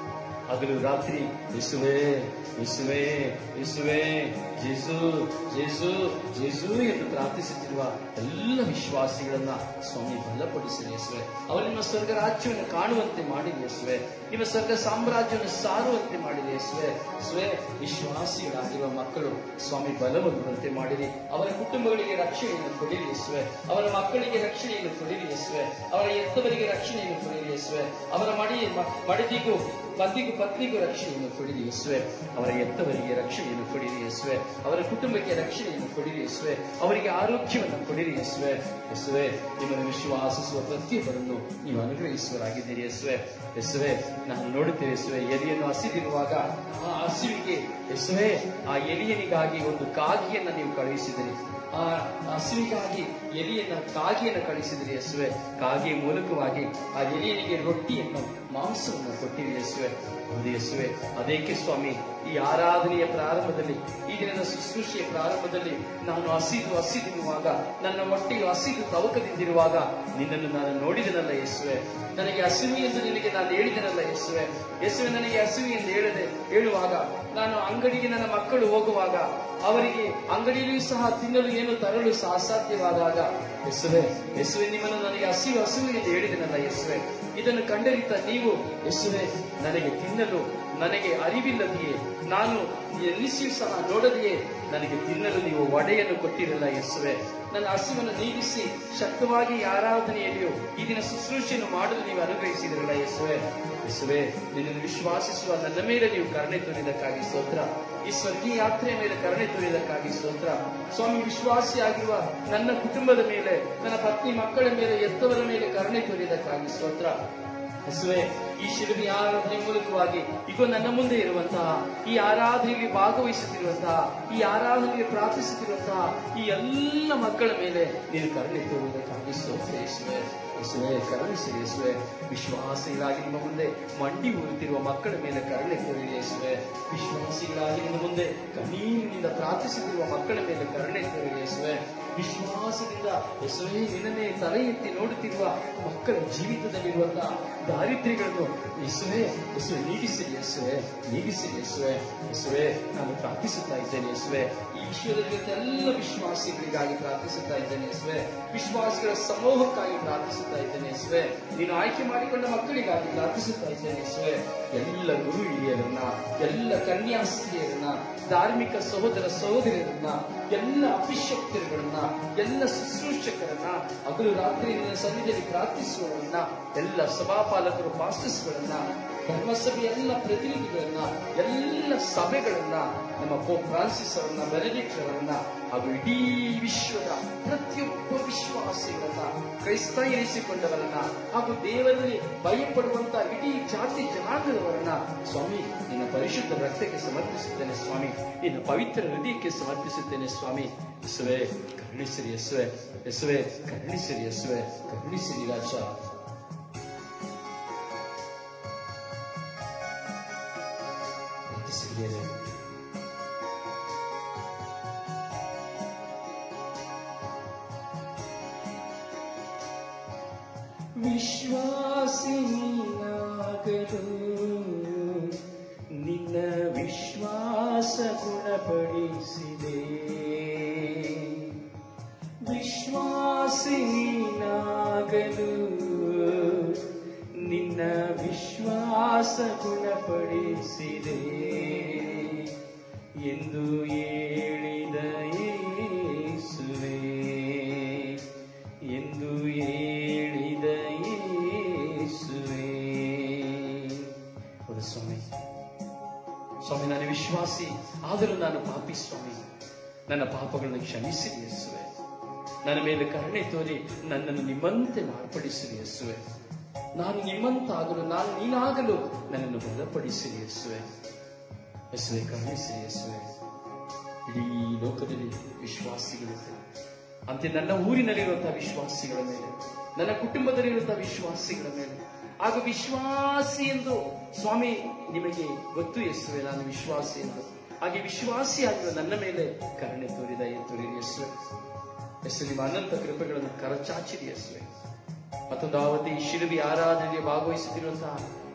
ಹಗಲು ರಾತ್ರಿ ಯೇಸುವೆ ಯೇಸುವೆ ಯೇಸುವೆ ಜೇಸು ಜೇಸು ಜೇಸು ಎಂದು ಪ್ರಾರ್ಥಿಸುತ್ತಿರುವ ಎಲ್ಲ ವಿಶ್ವಾಸಿಗಳನ್ನ ಸ್ವಾಮಿ ಬಲಪಡಿಸಿರಿ ಯೇಸುವೆ ಅವರು ನಿಮ್ಮ ಸ್ವರ್ಗ ರಾಜ್ಯವನ್ನು ಕಾಣುವಂತೆ ಮಾಡಿರಿ ಯೇಸುವೆ ನಿಮ್ಮ ಸ್ವರ್ಗ ಸಾಮ್ರಾಜ್ಯವನ್ನು ಸಾರುವಂತೆ ಮಾಡಿರಿ ಯೇಸುವೆ ಯೇಸುವೆ ವಿಶ್ವಾಸಿಗಳಾಗಿರುವ ಮಕ್ಕಳು ಸ್ವಾಮಿ ಬಲವನ್ನುವಂತೆ ಮಾಡಿರಿ ಅವರ ಕುಟುಂಬಗಳಿಗೆ ರಕ್ಷಣೆಯನ್ನು ಕೊಡಿರಿ ಯೇಸುವೆ ಅವರ ಮಕ್ಕಳಿಗೆ ರಕ್ಷಣೆಯನ್ನು ಕೊಡಿರಿ ಯೇಸುವೆ ಅವರ ಎತ್ತವರಿಗೆ ರಕ್ಷಣೆಯನ್ನು ಕೊಡಿರಿ ಯೇಸುವೆ ಅವರ ಮಡಿ ಮ- ಮಡದಿಗೂ ಪತಿಗೂ ಪತ್ನಿಗೂ ರಕ್ಷಣೆಯನ್ನು ಕೊಡಿರಿ ಯೇಸುವೆ ಅವರ ಎತ್ತವರಿಗೆ ರಕ್ಷಣೆಯನ್ನು ಕೊಡಿರಿ ಯೇಸುವೆ ಅವರ ಕುಟುಂಬಕ್ಕೆ ರಕ್ಷಣೆಯನ್ನು ಕೊಡಿರಿ ಯೇಸುವೆ ಅವರಿಗೆ ಆರೋಗ್ಯವನ್ನು ಕೊಡಿರಿ ಯೇಸುವೆ ಯೇಸುವೆ ನಿಮ್ಮನ್ನು ವಿಶ್ವಾಸಿಸುವ ಪ್ರತಿಯೊಬ್ಬರನ್ನು ನೀವು ಅನುಗ್ರಹಿಸುವರಾಗಿದ್ದೀರಿ ಯೇಸುವೆ ಯೇಸುವೆ ನಾನು ನೋಡುತ್ತೇವೆ ಯೇಸುವೆ ಎಲಿಯನ್ನು ಹಸಿದಿರುವಾಗ ಆ ಹಸಿವಿಗೆ ಯೇಸುವೆ ಆ ಎಲಿಯನಿಗಾಗಿ ಒಂದು ಕಾಗಿಯನ್ನ ನೀವು ಕಳುಹಿಸಿದಿರಿ ಆ ಹಸುವಿಗಾಗಿ ಎಲಿಯನ್ನ ಕಾಗಿಯನ್ನು ಕಳಿಸಿದ್ರಿ ಯೇಸುವೆ ಕಾಗಿಯ ಮೂಲಕವಾಗಿ ಆ ಎಲಿಯನಿಗೆ ರೊಟ್ಟಿಯನ್ನು ಮಾಂಸವನ್ನು ಕೊಟ್ಟಿರಿ ಯೇಸುವೆ ಹೌದು ಯೇಸುವೆ ಅದೇಕೆ ಸ್ವಾಮಿ ಈ ಆರಾಧನೆಯ ಪ್ರಾರಂಭದಲ್ಲಿ ಈ ದಿನದ ಶುಶ್ರೂಷೆಯ ಪ್ರಾರಂಭದಲ್ಲಿ ನಾನು ಹಸಿದು ಹಸಿದಿರುವಾಗ ನನ್ನ ಹೊಟ್ಟೆಯು ಹಸಿದು ತವಕದಿಂದಿರುವಾಗ ನಿನ್ನನ್ನು ನಾನು ನೋಡಿದನಲ್ಲ ಯೇಸುವೆ ನನಗೆ ಹಸಿವು ಎಂದು ನಿನಗೆ ನಾನು ಹೇಳಿದನಲ್ಲ ಯೇಸುವೆ ಯೇಸುವೆ ನನಗೆ ಹಸಿವು ಎಂದು ಹೇಳದೆ ಹೇಳುವಾಗ ನಾನು ಅಂಗಡಿಗೆ ನನ್ನ ಮಕ್ಕಳು ಹೋಗುವಾಗ ಅವರಿಗೆ ಅಂಗಡಿಯಲ್ಲಿಯೂ ಸಹ ತಿನ್ನಲು ಏನು ತರಲು ಸಹ ಅಸಾಧ್ಯವಾದಾಗ ಯೇಸುವೆ ಯೇಸುವೆ ನಿಮ್ಮನ್ನು ನನಗೆ ಹಸಿವು ಹಸಿವು ಎಂದು ಹೇಳಿದನಲ್ಲ ಯೇಸುವೆ ಇದನ್ನು ಕಂಡರಿತ ನೀವು ಯೇಸುವೆ ನನಗೆ ತಿನ್ನಲು ನನಗೆ ಅರಿವಿಲ್ಲದೆಯೇ ನಾನು ಎಲ್ಲಿಸಿಯೂ ಸಹ ನೋಡದೆಯೇ ನನಗೆ ತಿನ್ನಲು ನೀವು ಒಡೆಯನ್ನು ಕೊಟ್ಟಿರಲ್ಲ ಯೇಸುವೆ ನನ್ನ ಹಸಿವನ್ನು ನೀಗಿಸಿ ಶಕ್ತವಾಗಿ ಈ ಆರಾಧನೆಯಲ್ಲಿಯೂ ಈ ದಿನ ಶುಶ್ರೂಷೆಯನ್ನು ಮಾಡಲು ನೀವು ಅನುಗ್ರಹಿಸಿದಿರಲ್ಲ ಯೇಸುವೆ ಯೇಸುವೆ ನಿನ್ನನ್ನು ವಿಶ್ವಾಸಿಸುವ ನನ್ನ ಮೇಲೆ ನೀವು ಕರುಣೆ ತೋರಿದಕ್ಕಾಗಿ ಸ್ತೋತ್ರ ಈ ಸ್ವರ್ಗೀಯ ಯಾತ್ರೆಯ ಮೇಲೆ ಕರುಣೆ ತೋರಿದಕ್ಕಾಗಿ ಸ್ತೋತ್ರ ಸ್ವಾಮಿ ವಿಶ್ವಾಸಿಯಾಗಿರುವ ನನ್ನ ಕುಟುಂಬದ ಮೇಲೆ ನನ್ನ ಪತ್ನಿ ಮಕ್ಕಳ ಮೇಲೆ ಎತ್ತವರ ಮೇಲೆ ಕರುಣೆ ತೋರಿದಕ್ಕಾಗಿ ಸ್ತೋತ್ರ ಯೇಸುವೆ ಈ ಶಿಲುಬೆ ಆರಾಧನೆ ಮೂಲಕವಾಗಿ ಈಗ ನನ್ನ ಮುಂದೆ ಇರುವಂತಹ ಈ ಆರಾಧನೆಯಲ್ಲಿ ಭಾಗವಹಿಸುತ್ತಿರುವಂತಹ ಈ ಆರಾಧನೆಗೆ ಪ್ರಾರ್ಥಿಸುತ್ತಿರುವಂತಹ ಈ ಎಲ್ಲ ಮಕ್ಕಳ ಮೇಲೆ ನೀನು ಕರುಣೆ ತೋರುವುದಕ್ಕಾಗಿ ಸ್ತೋತ್ರ ಯೇಸುವೆ ಯೇಸುವೆ ಕರುಣಿಸಿ ಯೇಸುವೆ ವಿಶ್ವಾಸಿಗಳಾಗಿ ನಿಮ್ಮ ಮುಂದೆ ಮಂಡಿ ಊರುತ್ತಿರುವ ಮಕ್ಕಳ ಮೇಲೆ ಕರುಣೆ ತೋರಿರಿ ಯೇಸುವೆ ವಿಶ್ವಾಸಿಗಳಾಗಿ ನಿಮ್ಮ ಮುಂದೆ ಕಣ್ಣೀರಿನಿಂದ ಪ್ರಾರ್ಥಿಸುತ್ತಿರುವ ಮಕ್ಕಳ ಮೇಲೆ ಕರುಣೆ ತೋರಿರಿ ಯೇಸುವೆ ವಿಶ್ವಾಸದಿಂದ ಯೇಸುವೆ ನಿನ್ನನ್ನೇ ತಲೆ ಎತ್ತಿ ನೋಡುತ್ತಿರುವ ಮಕ್ಕಳ ಜೀವಿತದಲ್ಲಿರುವಂತಹ ದಾರಿದ್ರ್ಯಗಳನ್ನು ಯೇಸುವೆ ಯೇಸುವೆ ನೀಗಿಸಿರಿ ಯೇಸುವೆ ನೀಗಿಸಿರಿ ಯೇಸುವೆ ಯೇಸುವೆ ನಾನು ಪ್ರಾರ್ಥಿಸುತ್ತಾ ಇದ್ದೇನೆ ಯೇಸುವೆ ಈ ವಿಶ್ವದಲ್ಲಿರುವಂತ ಎಲ್ಲ ವಿಶ್ವಾಸಿಗಳಿಗಾಗಿ ಪ್ರಾರ್ಥಿಸುತ್ತಾ ಇದ್ದೇನೆ ಯೇಸುವೆ ವಿಶ್ವಾಸಿಗಳ ಸಮೂಹಕ್ಕಾಗಿ ಪ್ರಾರ್ಥಿಸುತ್ತಾ ಇದ್ದೇನೆ ಯೇಸುವೆ ನೀನು ಆಯ್ಕೆ ಮಾಡಿಕೊಂಡ ಮಕ್ಕಳಿಗಾಗಿ ಪ್ರಾರ್ಥಿಸುತ್ತಾ ಇದ್ದೇನೆ ಯೇಸುವೆ ಎಲ್ಲ ಗುರು ಹಿರಿಯರನ್ನ ಎಲ್ಲ ಕನ್ಯಾಸ್ತ್ರೀಯರನ್ನ ಧಾರ್ಮಿಕ ಸಹೋದರ ಸಹೋದರಿಯರನ್ನ ಎಲ್ಲ ಅಭಿಷಕ್ತರುಗಳನ್ನ ಎಲ್ಲ ಶುಶ್ರೂಷಕರನ್ನ ಹಗಲು ರಾತ್ರಿ ನಿನ್ನ ಸನ್ನಿಧಿಯಲ್ಲಿ ಪ್ರಾರ್ಥಿಸುವವರನ್ನ ಎಲ್ಲ ಸಭಾಪಾಲಕರು ಪಾಸ್ಟರ್ಸ್ಗಳನ್ನ ಧರ್ಮಸಭೆಯ ಎಲ್ಲ ಪ್ರತಿನಿಧಿಗಳನ್ನ ಎಲ್ಲ ಸಭೆಗಳನ್ನ ನಮ್ಮ ಪೋಪ್ ಫ್ರಾನ್ಸಿಸ್ ಅವರನ್ನ ಬೆನಡಿಕ್ಟ್ ಅವರನ್ನ ಹಾಗೂ ಇಡೀ ವಿಶ್ವದ ಪ್ರತಿಯೊಬ್ಬ ವಿಶ್ವಾಸಿಗಳನ್ನ ಕ್ರೈಸ್ತ ಎನಿಸಿಕೊಂಡವರನ್ನ ಹಾಗೂ ದೇವರಲ್ಲಿ ಭಯಪಡುವಂತ ಇಡೀ ಜಾತಿ ಜನಾಂಗದವರನ್ನ ಸ್ವಾಮಿ ನಿನ್ನ ಪರಿಶುದ್ಧ ರಕ್ತಕ್ಕೆ ಸಮರ್ಪಿಸುತ್ತೇನೆ ಸ್ವಾಮಿ ನಿನ್ನ ಪವಿತ್ರ ಹೃದಯಕ್ಕೆ ಸಮರ್ಪಿಸುತ್ತೇನೆ ಸ್ವಾಮಿ ಯೇಸುವೆ ಕರುಣಿಸಿರಿ ಯೇಸುವೆ ಯೇಸುವೆ ಕರುಣಿಸಿರಿ ಯೇಸುವೆ ಕರುಣಿಸಿರಿ ರಾಜ ಪ್ರಾರ್ಥಿಸಿದ್ದೇನೆ ವಿಶ್ವಾಸಿನಾಗಲು ನಿನ್ನ ವಿಶ್ವಾಸ ಗುಣಪಡಿಸಿದೆ ವಿಶ್ವಾಸಿನಾಗಲು ನಿನ್ನ ವಿಶ್ವಾಸ ಗುಣಪಡಿಸಿದೆ ಎಂದು ಹೇಳಿದ ಯೇಸುವೆ ಎಂದು ಹೇಳಿದ ಯೇಸುವೆ ಹೌದು ಸ್ವಾಮಿ ಸ್ವಾಮಿ ನಾನು ವಿಶ್ವಾಸಿ ಆದರೂ ನಾನು ಪಾಪಿ ಸ್ವಾಮಿ ನನ್ನ ಪಾಪಗಳನ್ನು ಕ್ಷಮಿಸಿರಿ ಯೇಸುವೆ ನನ್ನ ಮೇಲೆ ಕರುಣೆ ತೋರಿ ನನ್ನನ್ನು ನಿಮ್ಮಂತೆ ಮಾರ್ಪಡಿಸಿರಿ ಯೇಸುವೆ ನಾನು ನಿಮ್ಮಂತಾಗಲು ನಾನು ನೀನಾಗಲು ನನ್ನನ್ನು ಬಲಪಡಿಸಿರಿ ಯೇಸುವೆ ಯೇಸುವೆ ಕರುಣಿಸಿರಿ ಯೇಸುವೆ ಇಡೀ ಲೋಕದಲ್ಲಿ ವಿಶ್ವಾಸಿಗಳಿದ್ದಾರೆ ಅಂತೆ ನನ್ನ ಊರಿನಲ್ಲಿರುವಂತಹ ವಿಶ್ವಾಸಿಗಳ ಮೇಲೆ ನನ್ನ ಕುಟುಂಬದಲ್ಲಿರುವಂತಹ ವಿಶ್ವಾಸಿಗಳ ಮೇಲೆ ಹಾಗೂ ವಿಶ್ವಾಸಿ ಎಂದು ಸ್ವಾಮಿ ನಿಮಗೆ ಗೊತ್ತು ಯೇಸುವೆ ನಾನು ವಿಶ್ವಾಸಿ ಎಂದು ಹಾಗೆ ವಿಶ್ವಾಸಿಯಾಗಿರುವ ನನ್ನ ಮೇಲೆ ಕರುಣೆ ತೋರಿದ ತೋರಿರಿ ಯೇಸುವೆ ಯೇಸು ನಿಮ್ಮ ಅನಂತ ಕೃಪೆಗಳನ್ನು ಕರಚಾಚಿರಿ ಯೇಸುವೆ ಮತ್ತೊಂದು ಆವತಿ ಈ ಶಿಲುಬಿ ಆರಾಧನೆಗೆ ಭಾಗವಹಿಸುತ್ತಿರುವಂತಹ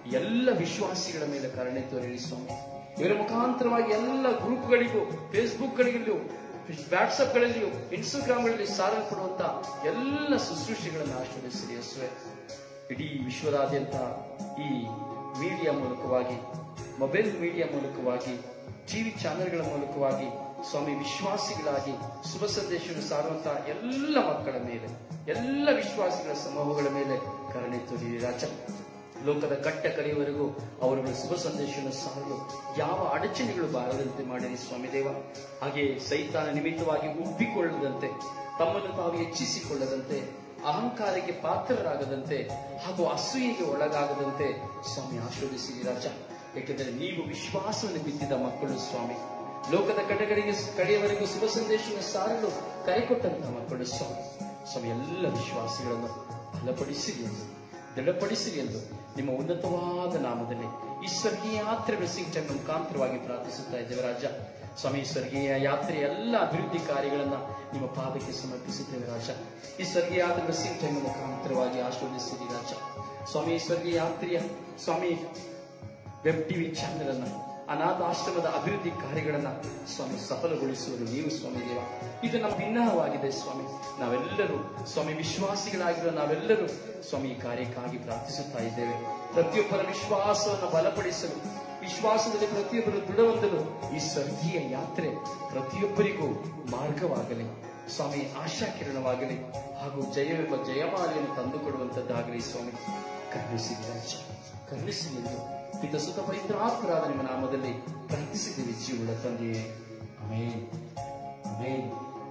ಎಲ್ಲ ವಿಶ್ವಾಸಿಗಳ ಮೇಲೆ ಕರುಣೆ ತೋರಿರಿ ಸ್ವಾಮಿ ಇವರ ಮುಖಾಂತರವಾಗಿ ಎಲ್ಲ ಗ್ರೂಪ್ಗಳಿಗೂ ಫೇಸ್ಬುಕ್ಗಳಿಗೂ ವಾಟ್ಸಪ್ಗಳಲ್ಲಿಯೂ ಇನ್ಸ್ಟಾಗ್ರಾಮ್ಗಳಲ್ಲಿ ಸಾರಲ್ಪಡುವಂತ ಎಲ್ಲ ಶುಶ್ರೂಷೆಗಳನ್ನು ಆಶೀರ್ವದಿಸಿರಿ ಯೇಸುವೆ ಇಡೀ ವಿಶ್ವದಾದ್ಯಂತ ಈ ಮೀಡಿಯಾ ಮೂಲಕವಾಗಿ ಮೊಬೈಲ್ ಮೀಡಿಯಾ ಮೂಲಕವಾಗಿ ಟಿವಿ ಚಾನೆಲ್ಗಳ ಮೂಲಕವಾಗಿ ಸ್ವಾಮಿ ವಿಶ್ವಾಸಿಗಳಾಗಿ ಶುಭ ಸಂದೇಶವನ್ನು ಸಾರುವಂತಹ ಎಲ್ಲ ಮಕ್ಕಳ ಮೇಲೆ ಎಲ್ಲ ವಿಶ್ವಾಸಿಗಳ ಸಮೂಹಗಳ ಮೇಲೆ ಕರುಣೆ ತೋರಿರಿ ರಾಜ ಲೋಕದ ಕಟ್ಟ ಕಡೆಯವರೆಗೂ ಅವರುಗಳ ಶುಭ ಸಂದೇಶವನ್ನು ಸಾರಲು ಯಾವ ಅಡಚಣೆಗಳು ಬಾರದಂತೆ ಮಾಡಿರಿ ಸ್ವಾಮಿ ದೇವ ಹಾಗೆ ಸೈತಾನ ನಿಮಿತ್ತವಾಗಿ ಉಬ್ಬಿಕೊಳ್ಳದಂತೆ ತಮ್ಮನ್ನು ತಾವು ಹೆಚ್ಚಿಸಿಕೊಳ್ಳದಂತೆ ಅಹಂಕಾರಕ್ಕೆ ಪಾತ್ರರಾಗದಂತೆ ಹಾಗೂ ಅಸೂಯೆಗೆ ಒಳಗಾಗದಂತೆ ಸ್ವಾಮಿ ಆಶೀರ್ವದಿಸಿರಿ ರಾಜ ಏಕೆಂದರೆ ನೀವು ವಿಶ್ವಾಸವನ್ನು ಬಿತ್ತಿದ ಮಕ್ಕಳು ಸ್ವಾಮಿ ಲೋಕದ ಕಡೆಗಳಿಗೆ ಕಡೆಯವರೆಗೂ ಶುಭ ಸಂದೇಶವನ್ನು ಸಾರಲು ಕರೆಕೊಟ್ಟಂತಹ ಮಕ್ಕಳು ಸ್ವಾಮಿ ಸ್ವಾಮಿ ಎಲ್ಲ ವಿಶ್ವಾಸಿಗಳನ್ನು ಬಲಪಡಿಸಿರಿ ಎಂದು ದೃಢಪಡಿಸಿರಿ ಎಂದು ನಿಮ್ಮ ಉನ್ನತವಾದ ನಾಮದಲ್ಲಿ ಈ ಸ್ವರ್ಗೀಯ ಯಾತ್ರೆ ಬ್ಲೆಸ್ಸಿಂಗ್ ಟೈಮ್ ಮುಖಾಂತರವಾಗಿ ಪ್ರಾರ್ಥಿಸುತ್ತಾ ಇದ್ದೇವೆ ರಾಜ ಸ್ವಾಮಿ ಸ್ವರ್ಗೀಯ ಯಾತ್ರೆಯ ಎಲ್ಲ ಅಭಿವೃದ್ಧಿ ಕಾರ್ಯಗಳನ್ನ ನಿಮ್ಮ ಪಾದಕ್ಕೆ ಸಮರ್ಪಿಸುತ್ತೇವೆ ರಾಜ ಈ ಸ್ವರ್ಗೀಯ ಯಾತ್ರೆ ಬ್ಲೆಸ್ಸಿಂಗ್ ಟೈಮ್ ಮುಖಾಂತರವಾಗಿ ಆಶೀರ್ವದಿಸಿರಿ ರಾಜ ಸ್ವಾಮಿ ಈ ಸ್ವರ್ಗೀಯ ಯಾತ್ರೆಯ ಸ್ವಾಮಿ ವೆಬ್ ಟಿವಿ ಚಾನೆಲ್ ಅನ್ನ ಅನಾಥಾಶ್ರಮದ ಅಭಿವೃದ್ಧಿ ಕಾರ್ಯಗಳನ್ನ ಸ್ವಾಮಿ ಸಫಲಗೊಳಿಸುವುದು ನೀವು ಸ್ವಾಮಿ ದೇವ ಇದು ನಮ್ಮ ಭಿನ್ನವಾಗಿದೆ ಸ್ವಾಮಿ ನಾವೆಲ್ಲರೂ ಸ್ವಾಮಿ ವಿಶ್ವಾಸಿಗಳಾಗಿರುವ ನಾವೆಲ್ಲರೂ ಸ್ವಾಮಿ ಈ ಕಾರ್ಯಕ್ಕಾಗಿ ಪ್ರಾರ್ಥಿಸುತ್ತಾ ಇದ್ದೇವೆ ಪ್ರತಿಯೊಬ್ಬರ ವಿಶ್ವಾಸವನ್ನು ಬಲಪಡಿಸಲು ವಿಶ್ವಾಸದಲ್ಲಿ ಪ್ರತಿಯೊಬ್ಬರು ದೃಢ ಹೊಂದಲು ಈ ಸ್ವರ್ಗೀಯ ಯಾತ್ರೆ ಪ್ರತಿಯೊಬ್ಬರಿಗೂ ಮಾರ್ಗವಾಗಲಿ ಸ್ವಾಮಿ ಆಶಾ ಕಿರಣವಾಗಲಿ ಹಾಗೂ ಜಯವೆಂಬ ಜಯಮಾಲೆಯನ್ನು ತಂದುಕೊಡುವಂತದ್ದಾಗಲಿ ಸ್ವಾಮಿ ಕರುಣಿಸಿದ ರಾಜ ಕರುಣಿಸಿ ಎಂದು ಪಿತ ಸುತ ಪವಿತ್ರಾತ್ಮರಾದ ನಿಮ್ಮ ನಾಮದಲ್ಲಿ ಪ್ರಾರ್ಥಿಸಿದ್ದೀವಿ ಜೀವಳ ತಂದೆಯೇ ಅಮೇನ್ ಅಮೇನ್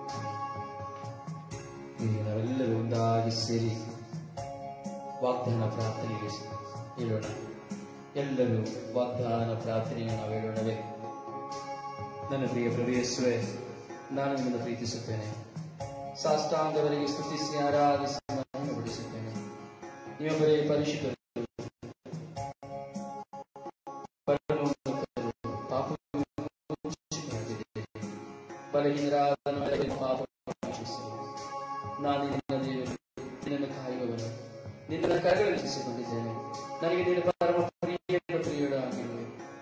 ಈಗ ನಾವೆಲ್ಲರೂ ಒಂದಾಗಿ ಸೇರಿ ವಾಗ್ದಾನ ಪ್ರಾರ್ಥನೆಗೆ ಹೇಳೋಣ ಎಲ್ಲರೂ ವಾಗ್ದಾನ ಪ್ರಾರ್ಥನೆಯನ್ನು ನಾವು ಹೇಳೋಣವೇ ನನ್ನ ಪ್ರಿಯ ಪ್ರವೇಶವೇ ನಾನು ನಿಮ್ಮನ್ನು ಪ್ರೀತಿಸುತ್ತೇನೆ ಸಾಷ್ಟಾಂಗವರೆಗೆ ಸ್ತುತಿಸಿ ಆರಾಧಿಸಿ ಮಹಿಮೆಪಡಿಸುತ್ತೇನೆ ನೀವೊಬ್ಬರೇ ಪರಿಶುದ್ಧರು ಪರಮೋನ್ನತರು, ಪಾಪವನ್ನು ಮುಚ್ಚಿಕೊಂಡಿದ್ದೀರಿ. ಬಲಹೀನರಾದ ನಮ್ಮೆಲ್ಲರ ಪಾಪವನ್ನು ಕ್ಷಮಿಸಿರಿ. ನಾನು ನಿನ್ನ ದೇವರು ನಿನ್ನನ್ನು ಕಾಯುವವನು ನಿನ್ನನ್ನು ಕರಗಳಿಸಿಕೊಂಡಿದ್ದೇನೆ ನನಗೆ ನಿನ್ನ ಪರಮ ಪ್ರಿಯ ಪ್ರಿಯಳು ಆಗಿರುವೆ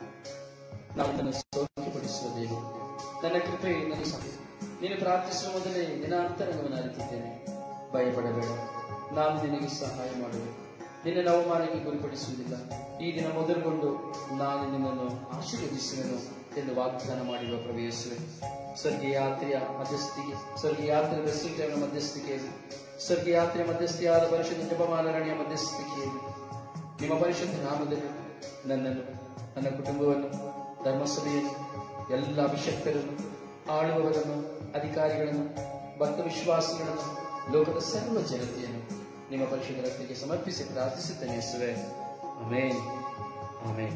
ನಾನು ನನ್ನ ಸೌಖ್ಯಪಡಿಸುವ ದೇವರು ನನ್ನ ಕೃಪೆ ನನಗೆ ಸಾಕು ನೀನು ಪ್ರಾರ್ಥಿಸುವ ಮೊದಲೇ ನಿನ್ನ ಅಂತರಂಗವನ್ನು ಅರಿತಿದ್ದೇನೆ ಭಯಪಡಬೇಡ ನಾನು ನಿನಗೆ ಸಹಾಯ ಮಾಡುವೆ ನಿನ್ನ ಅವಮಾನಕ್ಕೆ ಗುರಿಪಡಿಸುವುದಿಲ್ಲ ಈ ದಿನ ಮೊದಲುಗೊಂಡು ನಾನು ನಿನ್ನನ್ನು ಆಶೀರ್ವದಿಸುವೆನು ಎಂದು ವಾಗ್ದಾನ ಮಾಡಿರುವ ಪ್ರವೇಶಿಸುವೆ ಸ್ವರ್ಗೀಯ ಯಾತ್ರೆಯ ಮಧ್ಯಸ್ಥಿಗೆ ಸ್ವರ್ಗೀಯ ಯಾತ್ರೆ ರೆಸ್ಟಿಂಗ್ ಮಧ್ಯಸ್ಥಿಕೆಯಲ್ಲಿ ಸ್ವರ್ಗೀಯ ಯಾತ್ರೆಯ ಮಧ್ಯಸ್ಥಿಯಾದ ಪರಿಶುದ್ಧ ಜಪಮಾಲರಣಿಯ ಮಧ್ಯಸ್ಥಿಕೆಯಲ್ಲಿ ನಿಮ್ಮ ಪರಿಶುದ್ಧ ನಾಮದಲ್ಲಿ ನನ್ನನ್ನು ನನ್ನ ಕುಟುಂಬವನ್ನು ಧರ್ಮಸಭೆಯನ್ನು ಎಲ್ಲ ಅಭಿಷಕ್ತರನ್ನು ಆಳುವವರನ್ನು ಅಧಿಕಾರಿಗಳನ್ನು ಭಕ್ತ ವಿಶ್ವಾಸಿಗಳನ್ನು ಲೋಕದ ಸರ್ವ ಜನತೆಯನ್ನು ನಿಮ್ಮ ಪರಿಶುದ್ಧ ರಕ್ತಕ್ಕೆ ಸಮರ್ಪಿಸಿ ಪ್ರಾರ್ಥಿಸುತ್ತೇನೆ ಯೇಸುವೆ ಆಮೇನ್ ಆಮೇನ್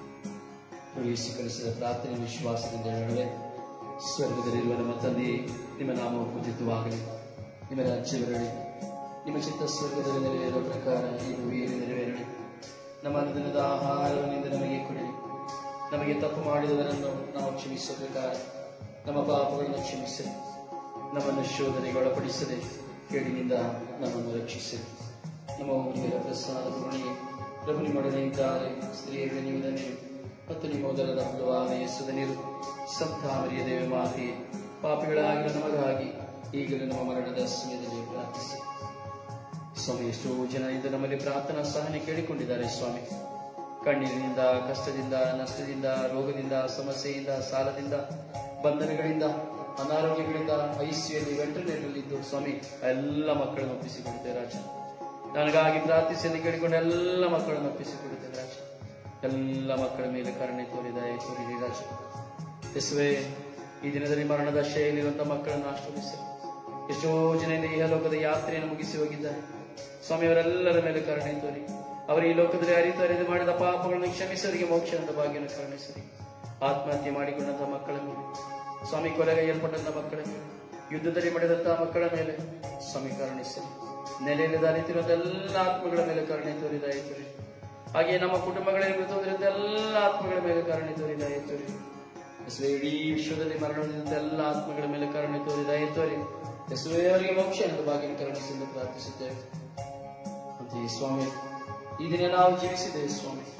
ಪ್ರವೇಶಿ ಕಲಿಸಿದ ಪ್ರಾರ್ಥನೆ ವಿಶ್ವಾಸದಿಂದ ಹೇಳುವೆ ಸ್ವರ್ಗದಲ್ಲಿರುವ ನಮ್ಮ ತಂದೆಯೇ ನಿಮ್ಮ ನಾಮವು ಪೂಜಿತವಾಗಲಿ ನಿಮ್ಮ ರಾಜ್ಯ ಬರಲಿ ನಿಮ್ಮ ಚಿತ್ತ ಸ್ವರ್ಗದಲ್ಲಿ ನೆರವೇರುವ ಪ್ರಕಾರ ಈ ಭೂಮಿಯಲ್ಲಿ ನೆರವೇರಲಿ ನಮ್ಮ ದಿನದ ಆಹಾರವನ್ನಿಂದ ನಮಗೆ ಕೊಡಿ ನಮಗೆ ತಪ್ಪು ಮಾಡಿದವರನ್ನು ನಾವು ಕ್ಷಮಿಸುವ ಪ್ರಕಾರ ನಮ್ಮ ಪಾಪಗಳನ್ನು ಕ್ಷಮಿಸಿ ನಮ್ಮನ್ನು ಶೋಧನೆಗೆ ಒಳಪಡಿಸದೆ ಕೇಳಿನಿಂದ ನಮ್ಮನ್ನು ರಕ್ಷಿಸಿ ನಮ್ಮ ಊರಿನ ಪ್ರಸಾದ ಕರುಣೆಗೆ ಪ್ರಭು ನಿಮ್ಮೊಡನೆ ಇದ್ದಾರೆ ಸ್ತ್ರೀಯರಿಗೆ ನೀವು ಧನ್ಯರು ಮತ್ತು ನಿಮ್ಮ ಉದರದ ಫಲವಾದ ಯೇಸುದ ನೀರು ಸಂತಾಮರಿಯ ದೇವ ಮಾತೆಯೇ ಪಾಪಿಗಳಾಗಿರುವ ನಮಗಾಗಿ ಈಗಲೂ ನಮ್ಮ ಮರಣದ ಸಮಯದಲ್ಲಿ ಪ್ರಾರ್ಥಿಸಿ ಸ್ವಾಮಿ ಎಷ್ಟೋ ಜನ ಇಂದು ನಮ್ಮಲ್ಲಿ ಪ್ರಾರ್ಥನಾ ಸಹನೆ ಕೇಳಿಕೊಂಡಿದ್ದಾರೆ ಸ್ವಾಮಿ ಕಣ್ಣೀರಿನಿಂದ ಕಷ್ಟದಿಂದ ನಷ್ಟದಿಂದ ರೋಗದಿಂದ ಸಮಸ್ಯೆಯಿಂದ ಸಾಲದಿಂದ ಬಂಧನಗಳಿಂದ ಅನಾರೋಗ್ಯಗಳಿಂದ ಐಸಿಯಲ್ಲಿ ವೆಂಟಿಲೇಟರ್ಲಿದ್ದು ಸ್ವಾಮಿ ಎಲ್ಲ ಮಕ್ಕಳನ್ನು ಒಪ್ಪಿಸಿಕೊಡುತ್ತೇವೆ ರಾಜ ನನಗಾಗಿ ಪ್ರಾರ್ಥಿಸಿ ಎಂದು ಕೇಳಿಕೊಂಡ ಎಲ್ಲ ಮಕ್ಕಳನ್ನು ಒಪ್ಪಿಸಿಕೊಡುತ್ತೇವೆ ರಾಜ ಎಲ್ಲ ಮಕ್ಕಳ ಮೇಲೆ ಕರುಣೆ ತೋರಿದ ತೋರಿರಿ ರಾಜ ಯೇಸುವೆ ಈ ದಿನದಲ್ಲಿ ಮರಣದ ಶೈಲಿರುವಂತಹ ಮಕ್ಕಳನ್ನು ಆಶ್ರಯಿಸಿ ಎಷ್ಟೋ ಜನ ಇಂದು ಈ ಲೋಕದ ಯಾತ್ರೆಯನ್ನು ಮುಗಿಸಿ ಹೋಗಿದ್ದಾರೆ ಸ್ವಾಮಿ ಅವರೆಲ್ಲರ ಮೇಲೆ ಕರುಣೆ ತೋರಿ ಅವರು ಈ ಲೋಕದಲ್ಲಿ ಅರಿತು ಅರಿದು ಮಾಡಿದ ಪಾಪಗಳನ್ನು ಕ್ಷಮಿಸಿ ಅವರಿಗೆ ಮೋಕ್ಷದ ಭಾಗ್ಯವನ್ನು ಕರುಣಿಸಿರಿ ಆತ್ಮಹತ್ಯೆ ಮಾಡಿಕೊಂಡಂತಹ ಮಕ್ಕಳ ಮೇಲೆ ಸ್ವಾಮಿ ಕೊಲೆಗೈಯಲ್ಪಟ್ಟಂತಹ ಮಕ್ಕಳ ಮೇಲೆ ಯುದ್ಧದಲ್ಲಿ ಮಡಿದಂತಹ ಮಕ್ಕಳ ಮೇಲೆ ಸ್ವಾಮಿ ಕರುಣಿಸಿರಿ ನೆಲೆಯಲ್ಲಿ ಅರಿತಿರುವಂತ ಎಲ್ಲ ಆತ್ಮಗಳ ಮೇಲೆ ಕರುಣೆ ತೋರಿದ ತೋರಿ ಹಾಗೆ ನಮ್ಮ ಕುಟುಂಬಗಳಲ್ಲಿ ಮೃತವಾಗಿರುವಂತ ಎಲ್ಲ ಆತ್ಮಗಳ ಮೇಲೆ ಕರುಣೆ ತೋರಿದ ತೋರಿ ಯೇಸುವೆ ಇಡೀ ವಿಶ್ವದಲ್ಲಿ ಮರಣ ಹೊಂದಿದಂತ ಎಲ್ಲ ಆತ್ಮಗಳ ಮೇಲೆ ಕರುಣೆ ತೋರಿದ ತೋರಿ ಯೇಸುವೆ ಅವರಿಗೆ ಮೋಕ್ಷ ಎಂದು ಭಾಗ್ಯ ಕರುಣಿಸಿ ಎಂದು ಪ್ರಾರ್ಥಿಸುತ್ತೇವೆ ಅಂತೆಯೇ ಸ್ವಾಮಿ ಈ ದಿನ ನಾವು ಜೀವಿಸಿದ್ದೇವೆ ಸ್ವಾಮಿ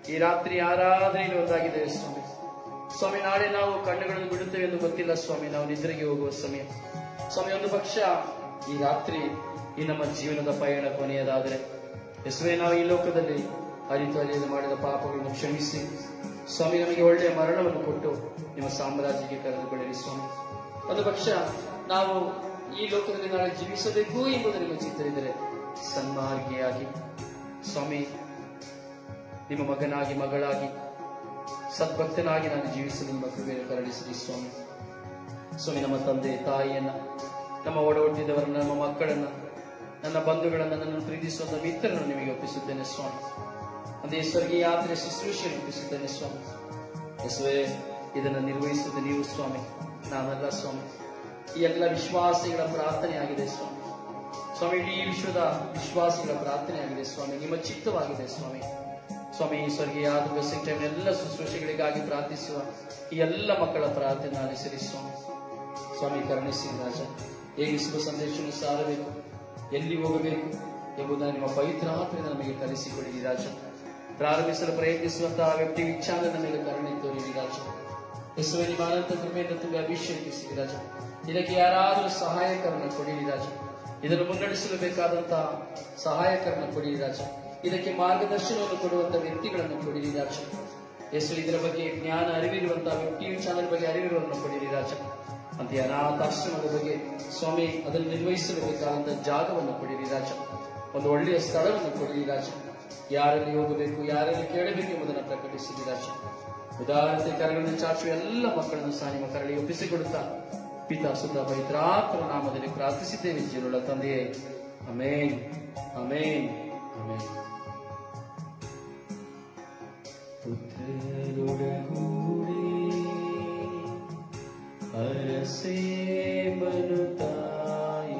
ಈ ರಾತ್ರಿ ಆರಾಧನೆಯಲ್ಲಿ ಒಂದಾಗಿದೆ ಸ್ವಾಮಿ ಸ್ವಾಮಿ ನಾಳೆ ನಾವು ಕಣ್ಣುಗಳನ್ನು ಬಿಡುತ್ತೇವೆ ಎಂದು ಗೊತ್ತಿಲ್ಲ ಸ್ವಾಮಿ ನಾವು ನಿದ್ರೆಗೆ ಹೋಗುವ ಸಮಯ ಸ್ವಾಮಿ ಒಂದು ಪಕ್ಷ ಈ ರಾತ್ರಿ ಈ ನಮ್ಮ ಜೀವನದ ಪಯಣ ಕೊನೆಯದಾದರೆ ಯೇಸುವೆ ನಾವು ಈ ಲೋಕದಲ್ಲಿ ಅರಿತು ಅರಿಯಲು ಮಾಡಿದ ಪಾಪಗಳನ್ನು ಕ್ಷಮಿಸಿ ಸ್ವಾಮಿ ನಮಗೆ ಒಳ್ಳೆಯ ಮರಣವನ್ನು ಕೊಟ್ಟು ನಿಮ್ಮ ಸಾಮ್ರಾಜ್ಯಕ್ಕೆ ಕರೆದುಕೊಳ್ಳಿರಿ ಸ್ವಾಮಿ ಒಂದು ಪಕ್ಷ ನಾವು ಈ ಲೋಕದಲ್ಲಿ ನಾಳೆ ಜೀವಿಸಬೇಕು ಎಂಬುದು ನಿಮ್ಮ ಚಿತ್ತರಿದ್ದರೆ ಸನ್ಮಾರ್ಗಿಯಾಗಿ ಸ್ವಾಮಿ ನಿಮ್ಮ ಮಗನಾಗಿ ಮಗಳಾಗಿ ಸದ್ಭಕ್ತನಾಗಿ ನಾನು ಜೀವಿಸಲು ನಿಮ್ಮ ಕೃಪೆಯನ್ನು ಕರುಣಿಸಿರಿ ಸ್ವಾಮಿ ಸ್ವಾಮಿ ನಮ್ಮ ತಂದೆ ತಾಯಿಯನ್ನ ನಮ್ಮ ಒಡ ಹುಟ್ಟಿದವರನ್ನ ನಮ್ಮ ಮಕ್ಕಳನ್ನ ನನ್ನ ಬಂಧುಗಳನ್ನ ನನ್ನನ್ನು ಪ್ರೀತಿಸುವಂತ ಮಿತ್ರರನ್ನು ನಿಮಗೆ ಒಪ್ಪಿಸುತ್ತೇನೆ ಸ್ವಾಮಿ ಒಂದೇ ಸ್ವರ್ಗೀಯ ಯಾತ್ರೆ ಶುಶ್ರೂಷೆಯನ್ನು ಒಪ್ಪಿಸುತ್ತೇನೆ ಸ್ವಾಮಿ ಯೇಸುವೆ ಇದನ್ನು ನಿರ್ವಹಿಸುವುದು ನೀವು ಸ್ವಾಮಿ ನಾನಲ್ಲ ಸ್ವಾಮಿ ಈ ಎಲ್ಲ ವಿಶ್ವಾಸಿಗಳ ಪ್ರಾರ್ಥನೆ ಆಗಿದೆ ಸ್ವಾಮಿ ಸ್ವಾಮಿ ಇಡೀ ವಿಶ್ವದ ವಿಶ್ವಾಸಿಗಳ ಪ್ರಾರ್ಥನೆ ಆಗಿದೆ ಸ್ವಾಮಿ ನಿಮ್ಮ ಚಿತ್ತವಾಗಿದೆ ಸ್ವಾಮಿ ಸ್ವಾಮಿ ಈ ಸ್ವರ್ಗೀಯ ಬ್ಲೆಸ್ಸಿಂಗ್ ಟೈಮ್ ಎಲ್ಲ ಶುಶ್ರೂಷೆಗಳಿಗಾಗಿ ಪ್ರಾರ್ಥಿಸುವ ಈ ಎಲ್ಲ ಮಕ್ಕಳ ಪ್ರಾರ್ಥನೆ ಆಲಿಸಿರಿ ಸ್ವಾಮಿ ಸ್ವಾಮಿ ಕರುಣಿಸಿ ರಾಜ ಹೇಗೆ ಶುಭ ಸಂದೇಶವನ್ನು ಸಾರಬೇಕು ಎಲ್ಲಿ ಹೋಗಬೇಕು ಎಂಬುದನ್ನು ನಿಮ್ಮ ಪವಿತ್ರ ಆತ್ಮದಿಂದ ನಮಗೆ ಕಲಿಸಿಕೊಡಿರಿ ರಾಜ ಪ್ರಾರಂಭಿಸಲು ಪ್ರಯತ್ನಿಸುವಂತಹ ವ್ಯಕ್ತಿ ವಿಚಾರ ನಮಗೆ ಕರುಣೆ ತೋರಿರಿ ರಾಜ ಯೇಸುವೆ ನಿಮ್ಮ ಅನಂತ ಕೃಪೆಯಿಂದ ತುಂಬಿ ಅಭಿಷೇಕಿಸಿರಿ ರಾಜ ಇದಕ್ಕೆ ಯಾರಾದರೂ ಸಹಾಯಕರನ್ನು ಕೊಡಿರಿ ರಾಜ ಇದನ್ನು ಮುನ್ನಡೆಸಲು ಬೇಕಾದಂತಹ ಸಹಾಯಕರನ್ನು ಕೊಡಿರಿ ರಾಜ ಇದಕ್ಕೆ ಮಾರ್ಗದರ್ಶನವನ್ನು ಕೊಡುವಂತಹ ವ್ಯಕ್ತಿಗಳನ್ನು ಕೊಡಿರಿ ರಾಜ ಯೇಸು ಇದರ ಬಗ್ಗೆ ಜ್ಞಾನ ಅರಿವಿರುವಂತಹ ವ್ಯಕ್ತಿ ಚಾನಲ್ ಬಗ್ಗೆ ಅರಿವಿರುವುದನ್ನು ಕೊಡಿರಿ ರಾಜ ಅಂತ ಅನಾಥಾಶ್ರಮದ ಬಗ್ಗೆ ಸ್ವಾಮಿ ಅದನ್ನು ನಿರ್ವಹಿಸಲು ಬೇಕಾದಂತಹ ಜಾಗವನ್ನು ಕೊಡಿರಿ ರಾಜ ಒಂದು ಒಳ್ಳೆಯ ಸ್ಥಳವನ್ನು ಕೊಡಿರಿ ರಾಜ ಯಾರಲ್ಲಿ ಹೋಗಬೇಕು ಯಾರಲ್ಲಿ ಕೇಳಬೇಕು ಎಂಬುದನ್ನು ಪ್ರಕಟಿಸಿರಿ ರಾಜ ಉದಾಹರಣೆ ಕರಗಳನ್ನು ಚಾಚುವ ಎಲ್ಲ ಮಕ್ಕಳನ್ನು ಸಹ ನಿಮ್ಮ ಕರಳಿ ಒಪ್ಪಿಸಿಕೊಡುತ್ತಾ ಪಿತಾ ಸುತ ಪವಿತ್ರಾತ್ಮ ನಾಮದಲ್ಲಿ ಪ್ರಾರ್ಥಿಸಿದ್ದೇವೆ ಜೀವನ ತಂದೆಯೇ ಅಮೇನ್ ಅಮೇನ್ ಅಮೇನ್ ಪುತ್ರರೊಡಗೂಡಿ ಅರಸೇ ಬನು ತಾಯಿ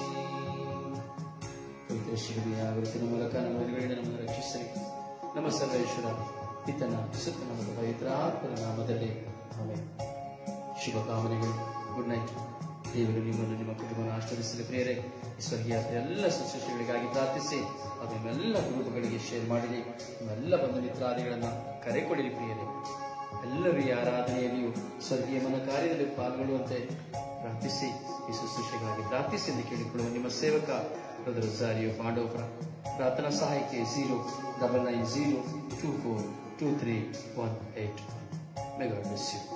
ಪವಿತ್ರ ಶಿಲುಬೆಯ ಗುರುತಿನ ಮೂಲಕ ನಮ್ಮ ಎದುರುಗಡೆ ನಮ್ಮನ್ನು ರಕ್ಷಿಸಲಿ ನಮ್ಮ ಸರ್ವೇಶ್ವರ ಪಿತನ ಸುತ್ತ ನಮ್ಮ ಪವಿತ್ರಾತ್ಮನ ನಾಮದಲ್ಲಿ ಆಮೇಲೆ ಶುಭ ಕಾಮನೆಗಳು ಗುಡ್ ನೈಟ್ ದೇವರು ನಿಮ್ಮನ್ನು ನಿಮ್ಮ ಕುಟುಂಬವನ್ನು ಆಶೀರ್ವದಿಸಲಿ ಪ್ರಿಯರೇ ಈ ಸ್ವರ್ಗೀಯ ಎಲ್ಲ ಶುಶ್ರೂಷೆಗಳಿಗಾಗಿ ಪ್ರಾರ್ಥಿಸಿ ಅದು ನಿಮ್ಮೆಲ್ಲ ಗ್ರೂಪ್ಗಳಿಗೆ ಶೇರ್ ಮಾಡಿರಿ ನಿಮ್ಮೆಲ್ಲ ಬಂಧು ಮಿತ್ರಾದಿಗಳನ್ನ ಕರೆ ಕೊಡಿರಿ ಪ್ರಿಯರೇ ಎಲ್ಲರೂ ಈ ಆರಾಧನೆಯಲ್ಲಿಯೂ ಸ್ವರ್ಗೀಯ ಮನ ಕಾರ್ಯದಲ್ಲಿ ಪಾಲ್ಗೊಳ್ಳುವಂತೆ ಪ್ರಾರ್ಥಿಸಿ ಈ ಶುಶ್ರೂಷೆಗಾಗಿ ಪ್ರಾರ್ಥಿಸಿ ಎಂದು ಕೇಳಿಕೊಳ್ಳುವ ನಿಮ್ಮ ಸೇವಕ ಬ್ರದರ್ ಝಾರಿಯೋ ಪಾಂಡವಪುರ ಪ್ರಾರ್ಥನಾ ಸಹಾಯಕ್ಕೆ zero double nine zero two four two three one eight may God bless you